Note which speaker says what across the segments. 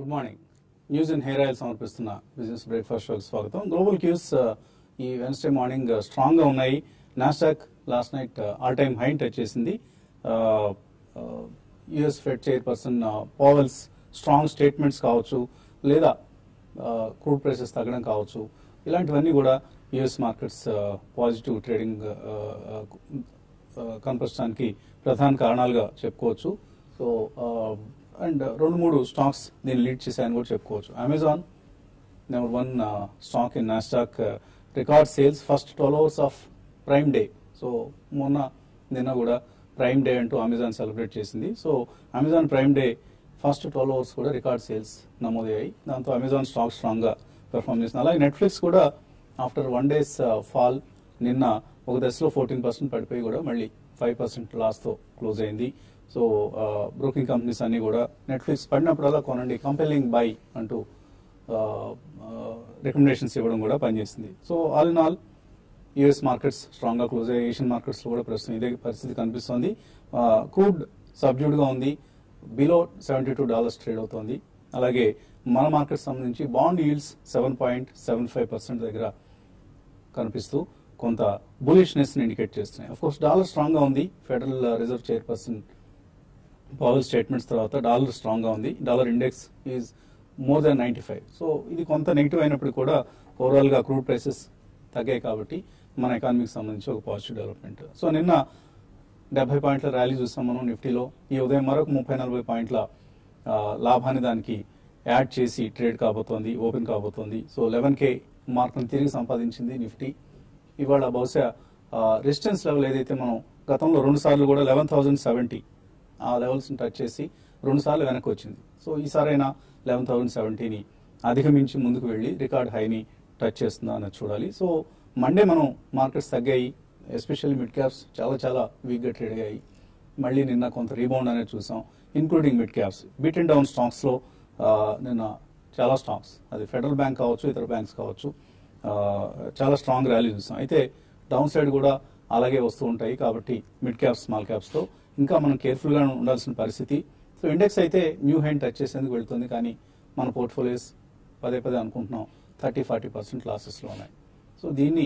Speaker 1: Good morning news and hair oil సమర్పిస్తున్న business breakfast షోకి స్వాగతం గ్లోబల్ క్యూస్ ఈ వెన్స్డే మార్నింగ్ స్ట్రాంగ్ గా ఉన్నాయి Nasdaq last night all time high touch చేసింది US Fed chairperson Powell's strong statements కావచ్చు లేదా క్రూడ్ ప్రైసెస్ తగ్గడం కావచ్చు ఇలాంటివన్నీ కూడా యుఎస్ మార్కెట్స్ పాజిటివ్ ట్రేడింగ్ కనపరచడానికి ప్రధాన కారణాలుగా చెప్పుకోవచ్చు సో అండ్ రెండు మూడు స్టాక్స్ దీన్ని లీడ్ చేశాయని కూడా చెప్పుకోవచ్చు Amazon number one stock in Nasdaq record sales first twelve hours of prime day so మొన్న నిన్న కూడా ప్రైమ్ డే అంటూ అమెజాన్ సెలబ్రేట్ చేసింది so Amazon prime day first twelve hours కూడా రికార్డ్ సేల్స్ నమోదయ్యాయి దాంతో అమెజాన్ స్టాక్ స్ట్రాంగ్ గా perform చేసింది అలాగే నెట్ఫ్లిక్స్ కూడా ఆఫ్టర్ వన్ డేస్ ఫాల్ నిన్న ఒక దశలో ఫోర్టీన్ పర్సెంట్ పడిపోయి కూడా మళ్ళీ ఫైవ్ పర్సెంట్ లాస్తో క్లోజ్ అయింది సో బ్రోకింగ్ కంపెనీస్ అన్ని కూడా నెట్ఫ్లిక్స్ పడినప్పుడల్లా కొనండి కంపెలింగ్ బై అంటూ రికమెండేషన్స్ ఇవ్వడం కూడా పనిచేసింది so all in all US markets strong గా క్లోజ్ అయ్యాయి ఏషియన్ మార్కెట్స్ లో కూడా ప్రస్తుతం ఇదే పరిస్థితి కనిపిస్తోంది క్రూడ్ సబ్డ్యూడ్ గా ఉంది below seventy two dollars trade అవుతోంది అలాగే మన మార్కెట్ సంబంధించి bond yields seven point seven five percent దగ్గర కనిపిస్తూ కొంత బులిష్నెస్ ఇండికేట్ చేస్తున్నాయి అఫ్ కోర్స్ డాలర్ స్ట్రాంగ్ గా ఉంది Federal Reserve chairperson Powell statements తర్వాత డాలర్ స్ట్రాంగ్ గా ఉంది dollar index is more than ninety five so ఇది కొంత నెగిటివ్ అయినప్పుడు కూడా ఓవరాల్ గా క్రూడ్ ప్రైసెస్ తగ్గాయి కాబట్టి మన ఎకానమీకి సంబంధించి ఒక పాజిటివ్ డెవలప్మెంట్ సో నిన్న డెబ్బై పాయింట్ల ర్యాలీ చూసాం మనం నిఫ్టీలో ఈ ఉదయం మరొక ముప్పై నలభై పాయింట్ల ఆ, లాభాన్ని దానికి యాడ్ చేసి ట్రేడ్ కాబోతోంది ఓపెన్ కాబోతోంది సో లెవెన్ కే మార్కును తిరిగి సంపాదించింది నిఫ్టీ ఇవాళ బహుశా రెసిస్టెన్స్ లెవెల్ ఏదైతే మనం గతంలో రెండు సార్లు కూడా లెవెన్ థౌసండ్ సెవెంటీ ఆ లెవెల్స్ టచ్ చేసి రెండు సార్లు వెనక్కి వచ్చింది సో ఈసారైనా లెవెన్ థౌసండ్ సెవెంటీని అధిగమించి ముందుకు వెళ్ళి రికార్డ్ హైని టచ్ చేస్తుందా అన్నది చూడాలి సో మండే మనం మార్కెట్స్ తగ్గాయి ఎస్పెషల్లీ మిడ్ క్యాప్స్ చాలా చాలా వీక్గా ట్రేడ్ అయ్యాయి మళ్ళీ నిన్న కొంత రీబౌండ్ అనేది చూసాం including mid caps beaten down stocks లో ఆ, నిన్న చాలా స్టాక్స్ అది ఫెడరల్ బ్యాంక్ కావచ్చు ఇతర బ్యాంక్స్ కావచ్చు ఆ, చాలా స్ట్రాంగ్ ర్యాలీ చూసాం అయితే డౌన్ సైడ్ కూడా అలాగే వస్తూ ఉంటాయి కాబట్టి మిడ్ క్యాప్స్ స్మాల్ క్యాప్స్ తో ఇంకా మనం కేర్ఫుల్ గా ఉండాల్సిన పరిస్థితి సో ఇండెక్స్ అయితే న్యూ హైన్ టచ్ చేసేందుకు వెళ్తుంది కానీ మన పోర్ట్ఫోలియోస్ పదే పదే అనుకుంటున్నాం థర్టీ ఫార్టీ పర్సెంట్ లాసెస్లో ఉన్నాయి సో దీన్ని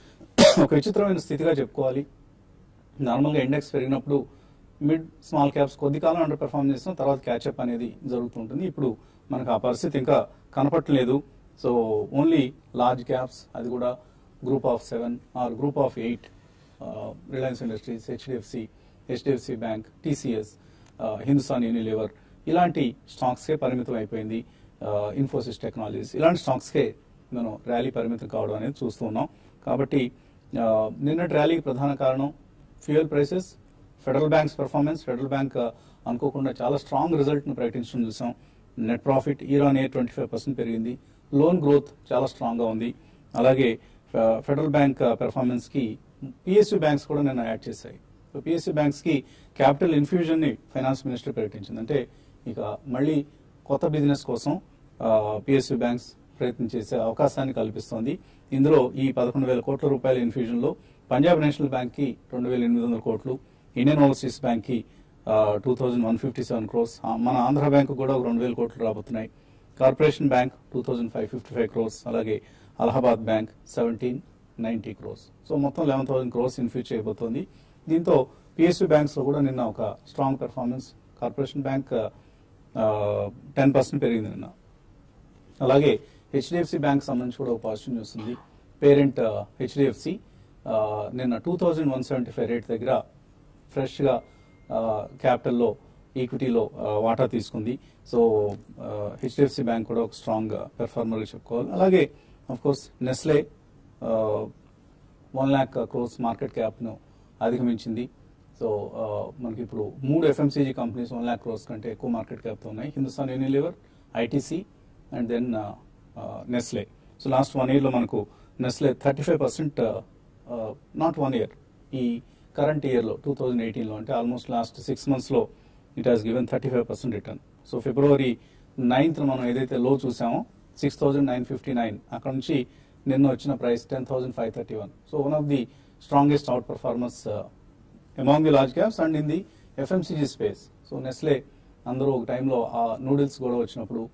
Speaker 1: ఒక విచిత్రమైన స్థితిగా చెప్పుకోవాలి నార్మల్గా ఇండెక్స్ పెరిగినప్పుడు మిడ్ స్మాల్ క్యాప్స్ కొద్ది కాలం అండర్ పెర్ఫార్మ్ చేసిన తర్వాత క్యాచ్అప్ అనేది జరుగుతుంటుంది ఇప్పుడు మనకు ఆ పరిస్థితి ఇంకా కనపట్లేదు సో ఓన్లీ లార్జ్ క్యాప్స్ అది కూడా group of seven or group of eight Reliance Industries HDFC HDFC bank TCS Hindustan Unilever ఇలాంటి స్టాక్స్కే పరిమితం అయిపోయింది ఇన్ఫోసిస్ టెక్నాలజీస్ ఇలాంటి స్టాక్స్కే మనం ర్యాలీ పరిమితం కావడం అనేది చూస్తూ ఉన్నాం కాబట్టి ఆ, నిన్నటి ర్యాలీకి ప్రధాన కారణం fuel prices Federal Bank's performance Federal Bank ఆ, అనుకోకుండా చాలా స్ట్రాంగ్ రిజల్ట్ ను ప్రకటించడం చూసాం net profit year on year twenty five percent పెరిగింది లోన్ గ్రోత్ చాలా స్ట్రాంగ్ గా ఉంది అలాగే ఫె- ఫెడరల్ బ్యాంక్ పెర్ఫార్మెన్స్ కి పిఎస్యూ బ్యాంక్స్ కూడా నిన్న యాడ్ చేశాయి సో పిఎస్యూ బ్యాంక్స్ కి క్యాపిటల్ ఇన్ఫ్యూజన్ ని ఫైనాన్స్ మినిస్టర్ ప్రకటించింది అంటే ఇక మళ్ళీ కొత్త బిజినెస్ కోసం పిఎస్యూ బ్యాంక్స్ ప్రయత్నం చేసే అవకాశాన్ని కల్పిస్తోంది ఇందులో ఈ పదకొండు వేల కోట్ల రూపాయల ఇన్ఫ్యూజన్ లో పంజాబ్ నేషనల్ బ్యాంక్ కి రెండు వేల ఎనిమిది వందల కోట్లు ఇండియన్ ఓవర్సీస్ బ్యాంక్ కి two thousand one fifty seven crores మన ఆంధ్ర బ్యాంక్ కూడా ఒక రెండు వేల కోట్లు రాబోతున్నాయి Corporation Bank two thousand five fifty five crores అలాగే Allahabad Bank seventeen ninety crores so మొత్తం లెవెన్ థౌసండ్ క్రోర్స్ ఇన్ఫ్యూజ్ చేయబోతోంది దీంతో పిఎస్యూ బ్యాంక్స్ లో కూడా నిన్న ఒక strong performance Corporation Bank ten percent పెరిగింది నిన్న అలాగే హెచ్డిఎఫ్సి బ్యాంక్ సంబంధించి కూడా ఒక పాజిటివ్ న్యూస్ ఉంది పేరెంట్ హెచ్డిఎఫ్సి నిన్న two thousand one seventy five rate దగ్గర ఫ్రెష్గా క్యాపిటల్లో ఈక్విటీలో వాటా తీసుకుంది సో హెచ్డిఎఫ్సి బ్యాంక్ కూడా ఒక స్ట్రాంగ్ పెర్ఫార్మర్గా చెప్పుకోవాలి అలాగే of course Nestle one lakh crores market క్యాప్ను అధిగమించింది సో ఆ, మనకి ఇప్పుడు మూడు FMCG companies one lakh crores కంటే ఎక్కువ మార్కెట్ క్యాప్తో ఉన్నాయి Hindustan Unilever ITC and then Nestle so last one ఇయర్లో మనకు Nestle thirty five percent not one year ఈ కరెంట్ ఇయర్లో టూ థౌజండ్ ఎయిటీన్లో అంటే ఆల్మోస్ట్ లాస్ట్ సిక్స్ మంత్స్లో it has given thirty five percent return so February ninth మనం ఏదైతే లో చూసామో six thousand nine fifty nine అక్కడ నుంచి నిన్న వచ్చిన price ten thousand five thirty one so one of the strongest outperformers among the large caps and in the FMCG space so Nestle అందరూ ఒక టైంలో ఆ నూడిల్స్ కూడా వచ్చినప్పుడు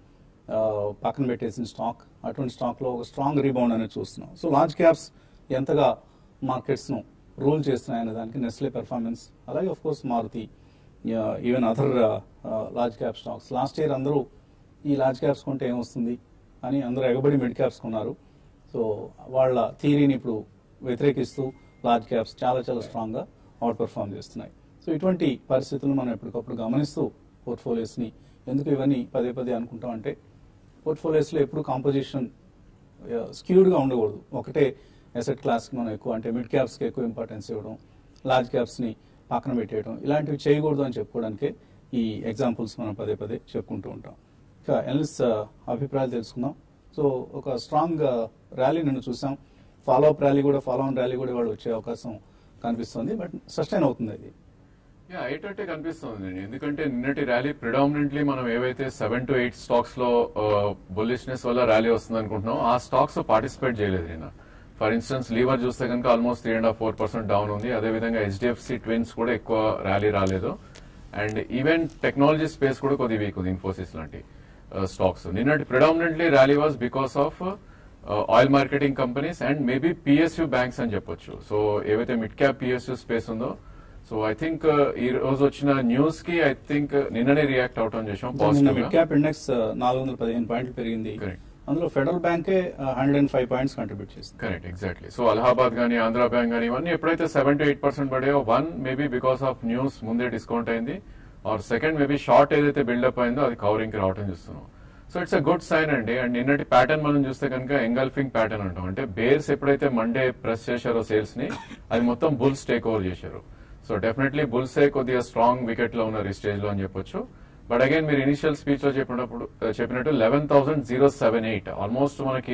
Speaker 1: ఆ, పక్కన పెట్టేసిన స్టాక్ అటువంటి స్టాక్లో ఒక స్ట్రాంగ్ రీబౌండ్ అనేది చూస్తున్నాం సో లార్జ్ క్యాప్స్ ఎంతగా మార్కెట్స్ను రూల్ చేస్తున్నాయనే దానికి నెస్లే పెర్ఫార్మెన్స్ అలాగే of course Maruti even other large cap stocks last year అందరూ ఈ లార్జ్ క్యాప్స్ కొంటే ఏమొస్తుంది అని అందరూ ఎగబడి మిడ్ క్యాప్స్ కొన్నారు సో వాళ్ళ థీరీని ఇప్పుడు వ్యతిరేకిస్తూ లార్జ్ క్యాప్స్ చాలా చాలా స్ట్రాంగ్గా అవుట్ పర్ఫామ్ చేస్తున్నాయి సో ఇటువంటి పరిస్థితులను మనం ఎప్పటికప్పుడు గమనిస్తూ పోర్ట్ఫోలియోస్ని ఎందుకు ఇవన్నీ పదే పదే అనుకుంటాం అంటే పోర్ట్ఫోలియోస్లో ఎప్పుడు కాంపోజిషన్ స్క్యూడ్గా ఉండకూడదు ఒకటే అసెట్ క్లాస్కి మనం ఎక్కువ అంటే మిడ్ క్యాప్స్కి ఎక్కువ ఇంపార్టెన్స్ ఇవ్వడం లార్జ్ క్యాప్స్ని పక్కన పెట్టేయడం ఇలాంటివి చేయకూడదు అని చెప్పుకోవడానికే ఈ ఎగ్జాంపుల్స్ మనం పదే పదే చెప్పుకుంటూ ఉంటాం ఇక ఎనలిస్ అభిప్రాయాలు తెలుసుకుందాం సో ఒక స్ట్రాంగ్ ర్యాలీ నిన్ను చూసాం ఫాలో అప్ ర్యాలీ కూడా ఫాలో ఆన్ ర్యాలీ కూడా వాళ్ళు వచ్చే అవకాశం కనిపిస్తుంది బట్ సస్టైన్ అవుతుంది అది
Speaker 2: యా అయ్యేటట్టే కనిపిస్తుంది ఎందుకంటే నిన్నటి ర్యాలీ ప్రిడామినెంట్లీ మనం ఏవైతే సెవెన్ టు ఎయిట్ స్టాక్స్ లో బుల్లిష్నెస్ వల్ల ర్యాలీ వస్తుంది అనుకుంటున్నాం ఆ స్టాక్స్ పార్టిసిపేట్ చేయలేదు నిన్న ఫర్ ఇన్స్టెన్స్ లీవర్ చూస్తే కనుక almost three and half four percent down ఉంది అదేవిధంగా హెచ్డిఎఫ్సి ట్విన్స్ కూడా ఎక్కువ ర్యాలీ రాలేదు అండ్ ఈవెన్ టెక్నాలజీ స్పేస్ కూడా కొద్ది వీక్ ఉంది ఇన్ఫోసిస్ లాంటి స్టాక్స్ నిన్నటి predominantly rally was because of oil marketing companies and maybe PSU banks అని చెప్పొచ్చు సో ఏవైతే మిడ్ క్యాప్ పిఎస్యూ స్పేస్ ఉందో సో ఐ థింక్ ఈ రోజు వచ్చిన న్యూస్ కి ఐ థింక్ నిన్ననే రియాక్ట్ అవటం చేసాం
Speaker 1: నిన్న
Speaker 2: పాజిటివ్
Speaker 1: మిడ్ క్యాప్ ఇండెక్స్ నాలుగు వందల పదిహేను పాయింట్లు పెరిగింది
Speaker 2: Correct.
Speaker 1: అందులో ఫెడరల్ బ్యాంకే hundred and five points contribute చేసింది
Speaker 2: కరెక్ట్ ఎగ్జాక్ట్లీ సో అలహాబాద్ గానీ ఆంధ్ర బ్యాంక్ గానీ ఇవన్నీ ఎప్పుడైతే సెవెన్ టు ఎయిట్ పర్సెంట్ పడాయో one maybe because of news ముందే డిస్కౌంట్ అయింది ఆర్ సెకండ్ మేబీ షార్ట్ ఏదైతే బిల్డప్ అయిందో అది కవరింగ్ కి రావడం చూస్తున్నాం so it's a good sign అండి అండ్ నిన్నటి ప్యాటర్న్ మనం చూస్తే కనుక ఎంగల్ఫింగ్ ప్యాటర్న్ అంటాం అంటే బేర్స్ ఎప్పుడైతే మండే ప్రెస్ చేశారో సేల్స్ ని అది మొత్తం బుల్స్ టేక్ ఓవర్ చేశారు సో డెఫినెట్లీ బుల్సే కొద్దిగా స్ట్రాంగ్ వికెట్ లో ఉన్నారు ఈ స్టేజ్ లో అని చెప్పొచ్చు బట్ అగైన్ మీరు ఇనిషియల్ స్పీచ్ లో చెప్పినప్పుడు చెప్పినట్టు eleven thousand zero seven eight almost మనకి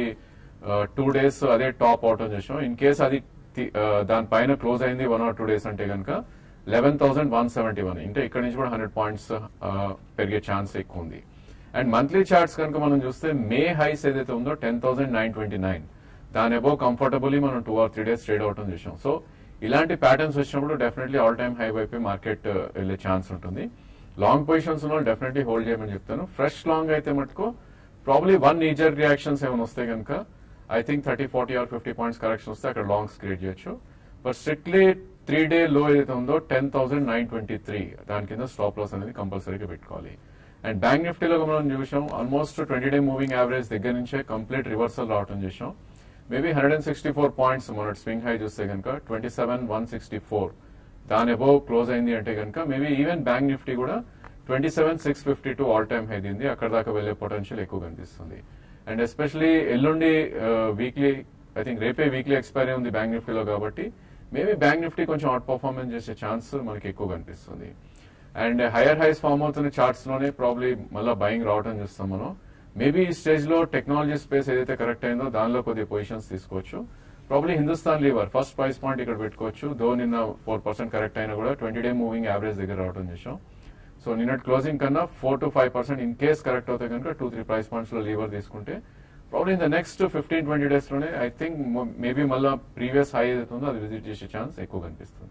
Speaker 2: టూ డేస్ అదే టాప్ అవటం చేసాం ఇన్ కేస్ అది తి- ఆ, దానిపైన క్లోజ్ అయింది వన్ ఆర్ టూ డేస్ అంటే కనుక eleven thousand one seventy one అంటే ఇక్కడ నుంచి కూడా హండ్రెడ్ పాయింట్స్ పెరిగే ఛాన్స్ ఎక్కువ ఉంది అండ్ మంత్లీ చార్ట్స్ కనుక మనం చూస్తే మే హైస్ ఏదైతే ఉందో ten thousand nine twenty nine దాని అబో కంఫర్టబుల్లీ మనం two or three days trade అవటం చూసాం సో ఇలాంటి ప్యాటర్న్స్ వచ్చినప్పుడు డెఫినెట్లీ ఆల్ టైమ్ హై వైపు మార్కెట్ వెళ్ళే ఛాన్స్ ఉంటుంది లాంగ్ పొజిషన్స్ ఉన్న డెఫినెట్లీ హోల్డ్ చేయమని చెప్తాను ఫ్రెష్ లాంగ్ అయితే మటుకు ప్రాబ్లీ వన్ నీజర్ రియాక్షన్స్ ఏమైనా వస్తే కనుక I think thirty forty or fifty points correction వస్తే అక్కడ లాంగ్స్ క్రియేట్ చేయొచ్చు బట్ స్ట్రిక్ట్లీ త్రీ డే లో ఏదైతే ఉందో ten thousand nine twenty three దాని కింద స్టాప్ లాస్ అనేది కంపల్సరీగా పెట్టుకోవాలి అండ్ బ్యాంక్ నిఫ్టీలో మనం చూసాం almost twenty day moving average దగ్గర నుంచే కంప్లీట్ రివర్సల్ రావడం చేసాం maybe hundred and sixty four points మన స్వింగ్ హై చూస్తే కనుక twenty seven one sixty four దాని అబౌవ్ క్లోజ్ అయింది అంటే కనుక మేబీ ఈవెన్ బ్యాంక్ నిఫ్టీ కూడా twenty seven six fifty two all time high దింది అక్కడ దాకా వెళ్లే పొటెన్షియల్ ఎక్కువ కనిపిస్తుంది అండ్ ఎస్పెషలీ ఎల్లుండి వీక్లీ ఐ థింక్ రేపే వీక్లీ ఎక్స్పైరీ ఉంది బ్యాంక్ నిఫ్టీలో కాబట్టి మేబీ బ్యాంక్ నిఫ్టీ కొంచెం అవుట్ పర్ఫార్మెన్స్ చేసే ఛాన్స్ మనకి ఎక్కువ కనిపిస్తుంది అండ్ హైయర్ హైస్ ఫామ్ అవుతున్న చార్ట్స్ లోనే ప్రాబ్లీ మళ్ళీ బయింగ్ రావడం చూస్తాం మనం మేబీ ఈ స్టేజ్ లో టెక్నాలజీ స్పేస్ ఏదైతే కరెక్ట్ అయిందో దానిలో కొద్దిగా పొజిషన్స్ తీసుకోవచ్చు probably Hindustan Lever first price point ఇక్కడ పెట్టుకోవచ్చు దో నిన్న ఫోర్ పర్సెంట్ కరెక్ట్ అయినా కూడా ట్వంటీ డే మూవింగ్ యావరేజ్ దగ్గర రావడం చేసాం సో నిన్నటి క్లోజింగ్ కన్నా four to five percent in case correct అవుతాయి కనుక టూ త్రీ ప్రైస్ పాయింట్స్ లో లీవర్ తీసుకుంటే probably in the next fifteen twenty days లోనే ఐ థింక్ మేబీ మళ్ళీ ప్రీవియస్ హై ఏదైతే ఉందో అది విజిట్ చేసే ఛాన్స్ ఎక్కువ కనిపిస్తుంది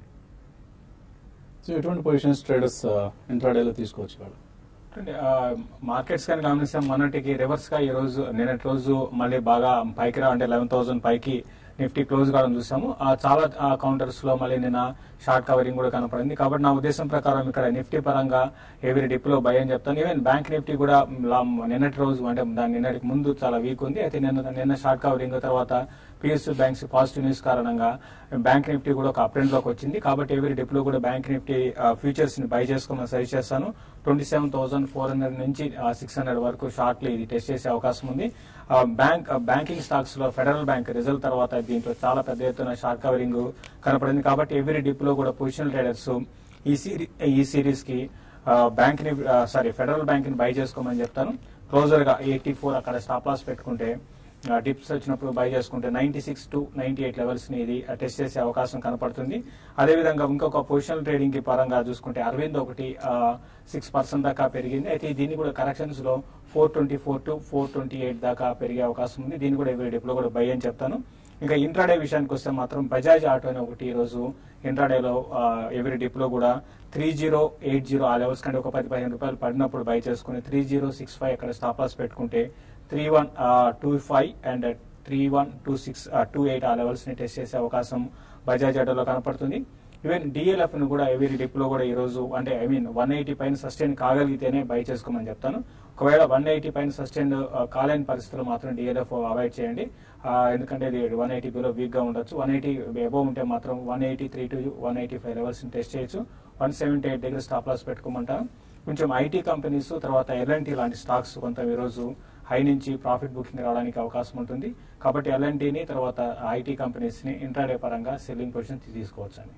Speaker 1: సో ఎటువంటి పొజిషన్స్ ట్రేడర్స్ ఇంట్రాడేలో తీసుకోవచ్చు వాళ్ళు
Speaker 3: మార్కెట్స్ కానీ గమనిస్తాం మొన్నటికి రివర్స్ గా ఈ రోజు నిన్నటి రోజు మళ్ళీ బాగా పైకి రా అంటే లెవెన్ థౌసండ్ పైకి నిఫ్టీ క్లోజ్ కావడం చూసాము ఆ చాలా కౌంటర్స్ లో మళ్ళీ నిన్న షార్ట్ కవరింగ్ కూడా కనపడింది కాబట్టి నా ఉద్దేశం ప్రకారం ఇక్కడ నిఫ్టీ పరంగా ఎవరి డిప్ లో భయం చెప్తాను ఈవెన్ బ్యాంక్ నిఫ్టీ కూడా లా- నిన్నటి రోజు అంటే దాని నిన్నటికి ముందు చాలా వీక్ ఉంది అయితే నిన్న నిన్న షార్ట్ కవరింగ్ తర్వాత పిఎస్యూ బ్యాంక్స్ పాజిటివ్ న్యూస్ కారణంగా బ్యాంక్ నిఫ్టీ కూడా ఒక అప్రెంట్ లోకి వచ్చింది కాబట్టి ఎవరి డిప్ లో కూడా బ్యాంక్ నిఫ్టీ ఫ్యూచర్స్ ని బై చేసుకోమని సజెస్ట్ చేస్తాను twenty seven thousand four hundred నుంచి సిక్స్ హండ్రెడ్ వరకు షార్ట్లీ ఇది టెస్ట్ చేసే అవకాశం ఉంది ఆ, బ్యాంక్ ఆ, బ్యాంకింగ్ స్టాక్స్ లో ఫెడరల్ బ్యాంక్ రిజల్ట్ తర్వాత దీంట్లో చాలా పెద్ద ఎత్తున షార్ట్ కవరింగ్ కనపడింది కాబట్టి ఎవరి డిప్ లో కూడా పొజిషనల్ ట్రేడర్స్ ఈ సిరీ ఈ సిరీస్ కి ఆ, బ్యాంక్ ని సారీ ఫెడరల్ బ్యాంక్ ని బై చేసుకోమని చెప్తాను క్లోజర్ గా ఎయిటీ ఫోర్ అక్కడ స్టాప్ లాస్ పెట్టుకుంటే డిప్స్ వచ్చినప్పుడు బై చేసుకుంటే ninety six to ninety eight levels ని ఇది టెస్ట్ చేసే అవకాశం కనపడుతుంది అదేవిధంగా ఇంకొక పొజిషనల్ ట్రేడింగ్ కి పరంగా చూసుకుంటే అరవింద్ ఒకటి సిక్స్ పర్సెంట్ దాకా పెరిగింది అయితే దీన్ని కూడా కరెక్షన్స్ లో four twenty four to four twenty eight దాకా పెరిగే అవకాశం ఉంది దీన్ని కూడా ఎవరి డిప్ లో కూడా బై అని చెప్తాను ఇంకా ఇంట్రాడే విషయానికి వస్తే మాత్రం బజాజ్ ఆటో అనే ఒకటి ఈ రోజు ఇంట్రాడేలో ఎవరి డిప్ లో కూడా త్రీ జీరో ఎయిట్ జీరో ఆ లెవెల్స్ కంటే ఒక పది పదిహేను రూపాయలు పడినప్పుడు బై చేసుకుని త్రీ జీరో సిక్స్ ఫైవ్ అక్కడ స్టాప్ లాస్ పెట్టుకుంటే three one two five and three one two six two eight ఆ లెవెల్స్ ని టెస్ట్ చేసే అవకాశం బజాజ్ ఆటోలో కనపడుతుంది ఈవెన్ డిఎల్ఎఫ్ ను కూడా ఎవరి డిప్ లో కూడా ఈ రోజు అంటే ఐ మీన్ వన్ ఎయిటీ పైన సస్టైన్ కాగలిగితేనే బై చేసుకోమని చెప్తాను ఒకవేళ వన్ ఎయిటీ పైన సస్టైన్ కాలేని పరిస్థితుల్లో మాత్రం డిఎల్ఎఫ్ అవాయిడ్ చేయండి ఆ, ఎందుకంటే ఇది వన్ ఎయిటీ బిలో వీక్ గా ఉండొచ్చు వన్ ఎయిటీ అబోవ్ ఉంటే మాత్రం one eighty three to one eighty five levels test చేయొచ్చు వన్ సెవెంటీ ఎయిట్ దగ్గర స్టాప్ లాస్ పెట్టుకోమంటాను కొంచెం ఐటీ కంపెనీస్ తర్వాత ఎల్ఎన్టీ లాంటి స్టాక్స్ కొంత ఈరోజు హై నుంచి ప్రాఫిట్ బుకింగ్ రావడానికి అవకాశం ఉంటుంది కాబట్టి ఎల్ఎన్టీని తర్వాత ఐటీ కంపెనీస్ ని ఇంట్రాడే పరంగా సెల్లింగ్ పొజిషన్ తీసుకోవచ్చు అండి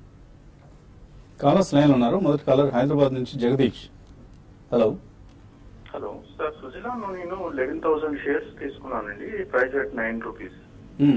Speaker 1: కాలర్స్ లైన్ ఉన్నారు మొదటి కాలర్ హైదరాబాద్ నుంచి జగదీష్ హలో
Speaker 4: హలో సార్ సుజలాలో నేను లెవెన్ థౌసండ్ షేర్స్ తీసుకున్నానండి price at nine rupees
Speaker 1: hmm.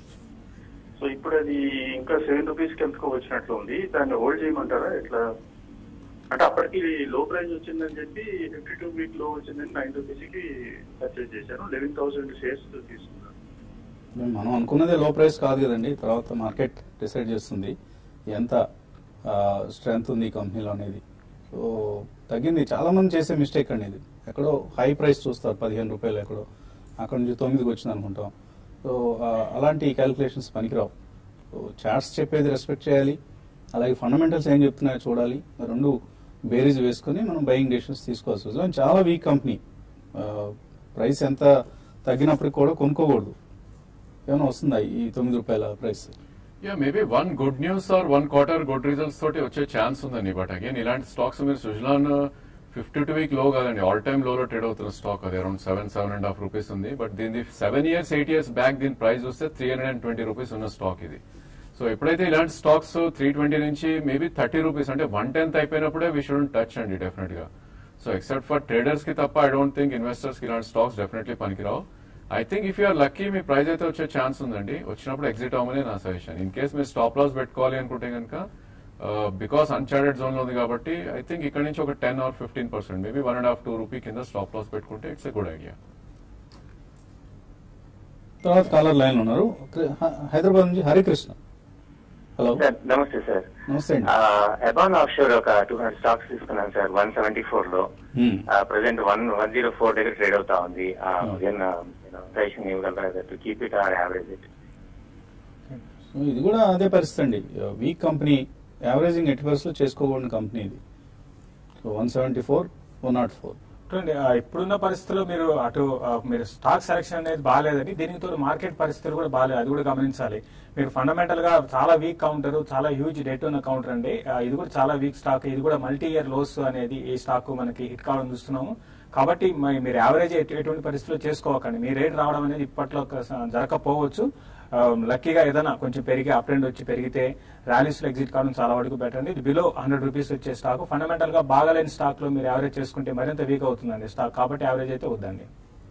Speaker 4: So ఇప్పుడు అది ఇంకా సెవెన్ రూపీస్ కి ఎంతకో వచ్చినట్లు ఉంది దాన్ని హోల్డ్ చేయమంటారా ఎట్లా అంటే అప్పటికి లో ప్రైస్ వచ్చిందని చెప్పి ఫిఫ్టీ టూ వీక్ లో వచ్చిందని నైన్ రూపీస్ కి పర్చేజ్ చేశాను లెవెన్ థౌసండ్ షేర్స్ తీసుకున్నాను
Speaker 1: మనం అనుకున్నదే లో ప్రైస్ కాదు కదండి తర్వాత మార్కెట్ డిసైడ్ చేస్తుంది ఎంత స్ట్రెంగ్త్ ఉంది ఈ కంపెనీలో అనేది సో తగ్గింది చాలా మంది చేసే మిస్టేక్ అండి ఇది ఎక్కడో హై ప్రైస్ చూస్తారు పదిహేను రూపాయలు ఎక్కడో అక్కడ నుంచి తొమ్మిదికి వచ్చింది అనుకుంటాం సో ఆ, అలాంటి క్యాలిక్యులేషన్స్ పనికిరావు సో చార్ట్స్ చెప్పేది రెస్పెక్ట్ చేయాలి అలాగే ఫండమెంటల్స్ ఏం చెప్తున్నాయో చూడాలి రెండు బేరీజ్ వేసుకుని మనం బయింగ్ డెసిషన్స్ తీసుకోవాల్సి వస్తుంది చాలా వీక్ కంపెనీ ప్రైస్ ఎంత తగ్గినప్పటికి కూడా కొనుక్కోకూడదు ఏమైనా వస్తుందా ఈ తొమ్మిది రూపాయల price
Speaker 2: yeah maybe one good news or one quarter good results తోటి వచ్చే ఛాన్స్ ఉందండి బట్ అగైన్ ఇలాంటి స్టాక్స్ మీరు సుజలాన్ ఫిఫ్టీ టూ వీక్ లో కాదండి ఆల్ టైమ్ లోలో ట్రేడ్ అవుతున్న స్టాక్ అది around seven seven and half rupees ఉంది బట్ దీని seven years eight years back దీని ప్రైస్ వస్తే three hundred and twenty rupees ఉన్న స్టాక్ ఇది సో ఎప్పుడైతే ఇలాంటి స్టాక్స్ త్రీ ట్వంటీ నుంచి మేబీ థర్టీ రూపీస్ అంటే వన్ టెన్త్ అయిపోయినప్పుడే వీ షుడ్ టచ్ అండి డెఫినెట్ గా సో ఎక్సెప్ట్ ఫర్ ట్రేడర్స్ కి తప్ప ఐ డోంట్ థింక్ ఇన్వెస్టర్స్ కి ఇలాంటి స్టాక్స్ డెఫినెట్లీ పనికిరావు I think if you're lucky మీ ప్రైస్ అయితే వచ్చే ఛాన్స్ ఉందండి వచ్చినప్పుడు ఎగ్జిట్ అవ్వమని నా సజెషన్ ఇన్ కేస్ మీరు స్టాప్ లాస్ పెట్టుకోవాలి అనుకుంటే కనుక బికాస్ అన్చార్టెడ్ జోన్ లో ఉంది కాబట్టి ఐ థింక్ ఇక్కడ నుంచి ఒక ten or fifteen percent maybe one and half two rupee కింద స్టాప్ లాస్ పెట్టుకుంటే ఇట్స్ ఎ గుడ్ ఐడియా
Speaker 1: తర్వాత కాలర్ లైన్ ఉన్నారు క్రి- హ- హైదరాబాద్ నుంచి హరికృష్ణ హలో
Speaker 5: సార్ నమస్తే సార్
Speaker 1: నమస్తే అండి
Speaker 5: అబాన్ ఆఫ్ షోర్ ఒక టూ హండ్రెడ్ స్టాక్స్ తీసుకున్నాను సార్ వన్ సెవెంటీ ఫోర్ లో
Speaker 1: Hmm.
Speaker 5: Present one one zero four దగ్గర ట్రేడ్ అవుతా ఉంది
Speaker 1: Hmm.
Speaker 5: సజెషన్ ఇవ్వగలరా to keep it or average it
Speaker 1: so ఇది కూడా అదే పరిస్థితి అండి వీక్ కంపెనీ యావరేజింగ్ ఎట్టి పరిస్థితులు చేసుకోకూడని కంపెనీ ఇది so one seventy four one not four
Speaker 3: చూడండి ఆ, ఇప్పుడున్న పరిస్థితుల్లో మీరు అటు ఆ, మీరు స్టాక్ సెలక్షన్ అనేది బాగాలేదండి దీనితో మార్కెట్ పరిస్థితులు కూడా బాగాలేదు అది కూడా గమనించాలి మీరు ఫండమెంటల్ గా చాలా వీక్ కౌంటర్ చాలా హ్యూజ్ డెట్ ఉన్న కౌంటర్ అండి ఆ, ఇది కూడా చాలా వీక్ స్టాక్ ఇది కూడా మల్టీ ఇయర్ లోస్ అనేది ఈ స్టాక్ మనకి హిట్ కావడం చూస్తున్నాము కాబట్టి మరి మీరు యావరేజ్ ఎటువంటి పరిస్థితుల్లో చేసుకోవకండి మీ రేట్ రావడం అనేది ఇప్పట్లో ఒక స- జరగకపోవచ్చు ఆ, లక్కీగా ఏదైనా కొంచెం పెరిగి అప్ ట్రెండ్ వచ్చి పెరిగితే ర్యాలీస్ లో ఎగ్జిట్ కావడం చాలా వరకు బెటర్ అండి ఇది బిలో హండ్రెడ్ రూపీస్ వచ్చే స్టాక్ ఫండమెంటల్ గా బాగాలేని స్టాక్ లో మీరు యావరేజ్ చేసుకుంటే మరింత వీక్ అవుతుందండి స్టాక్ కాబట్టి యావరేజ్ అయితే వద్దండి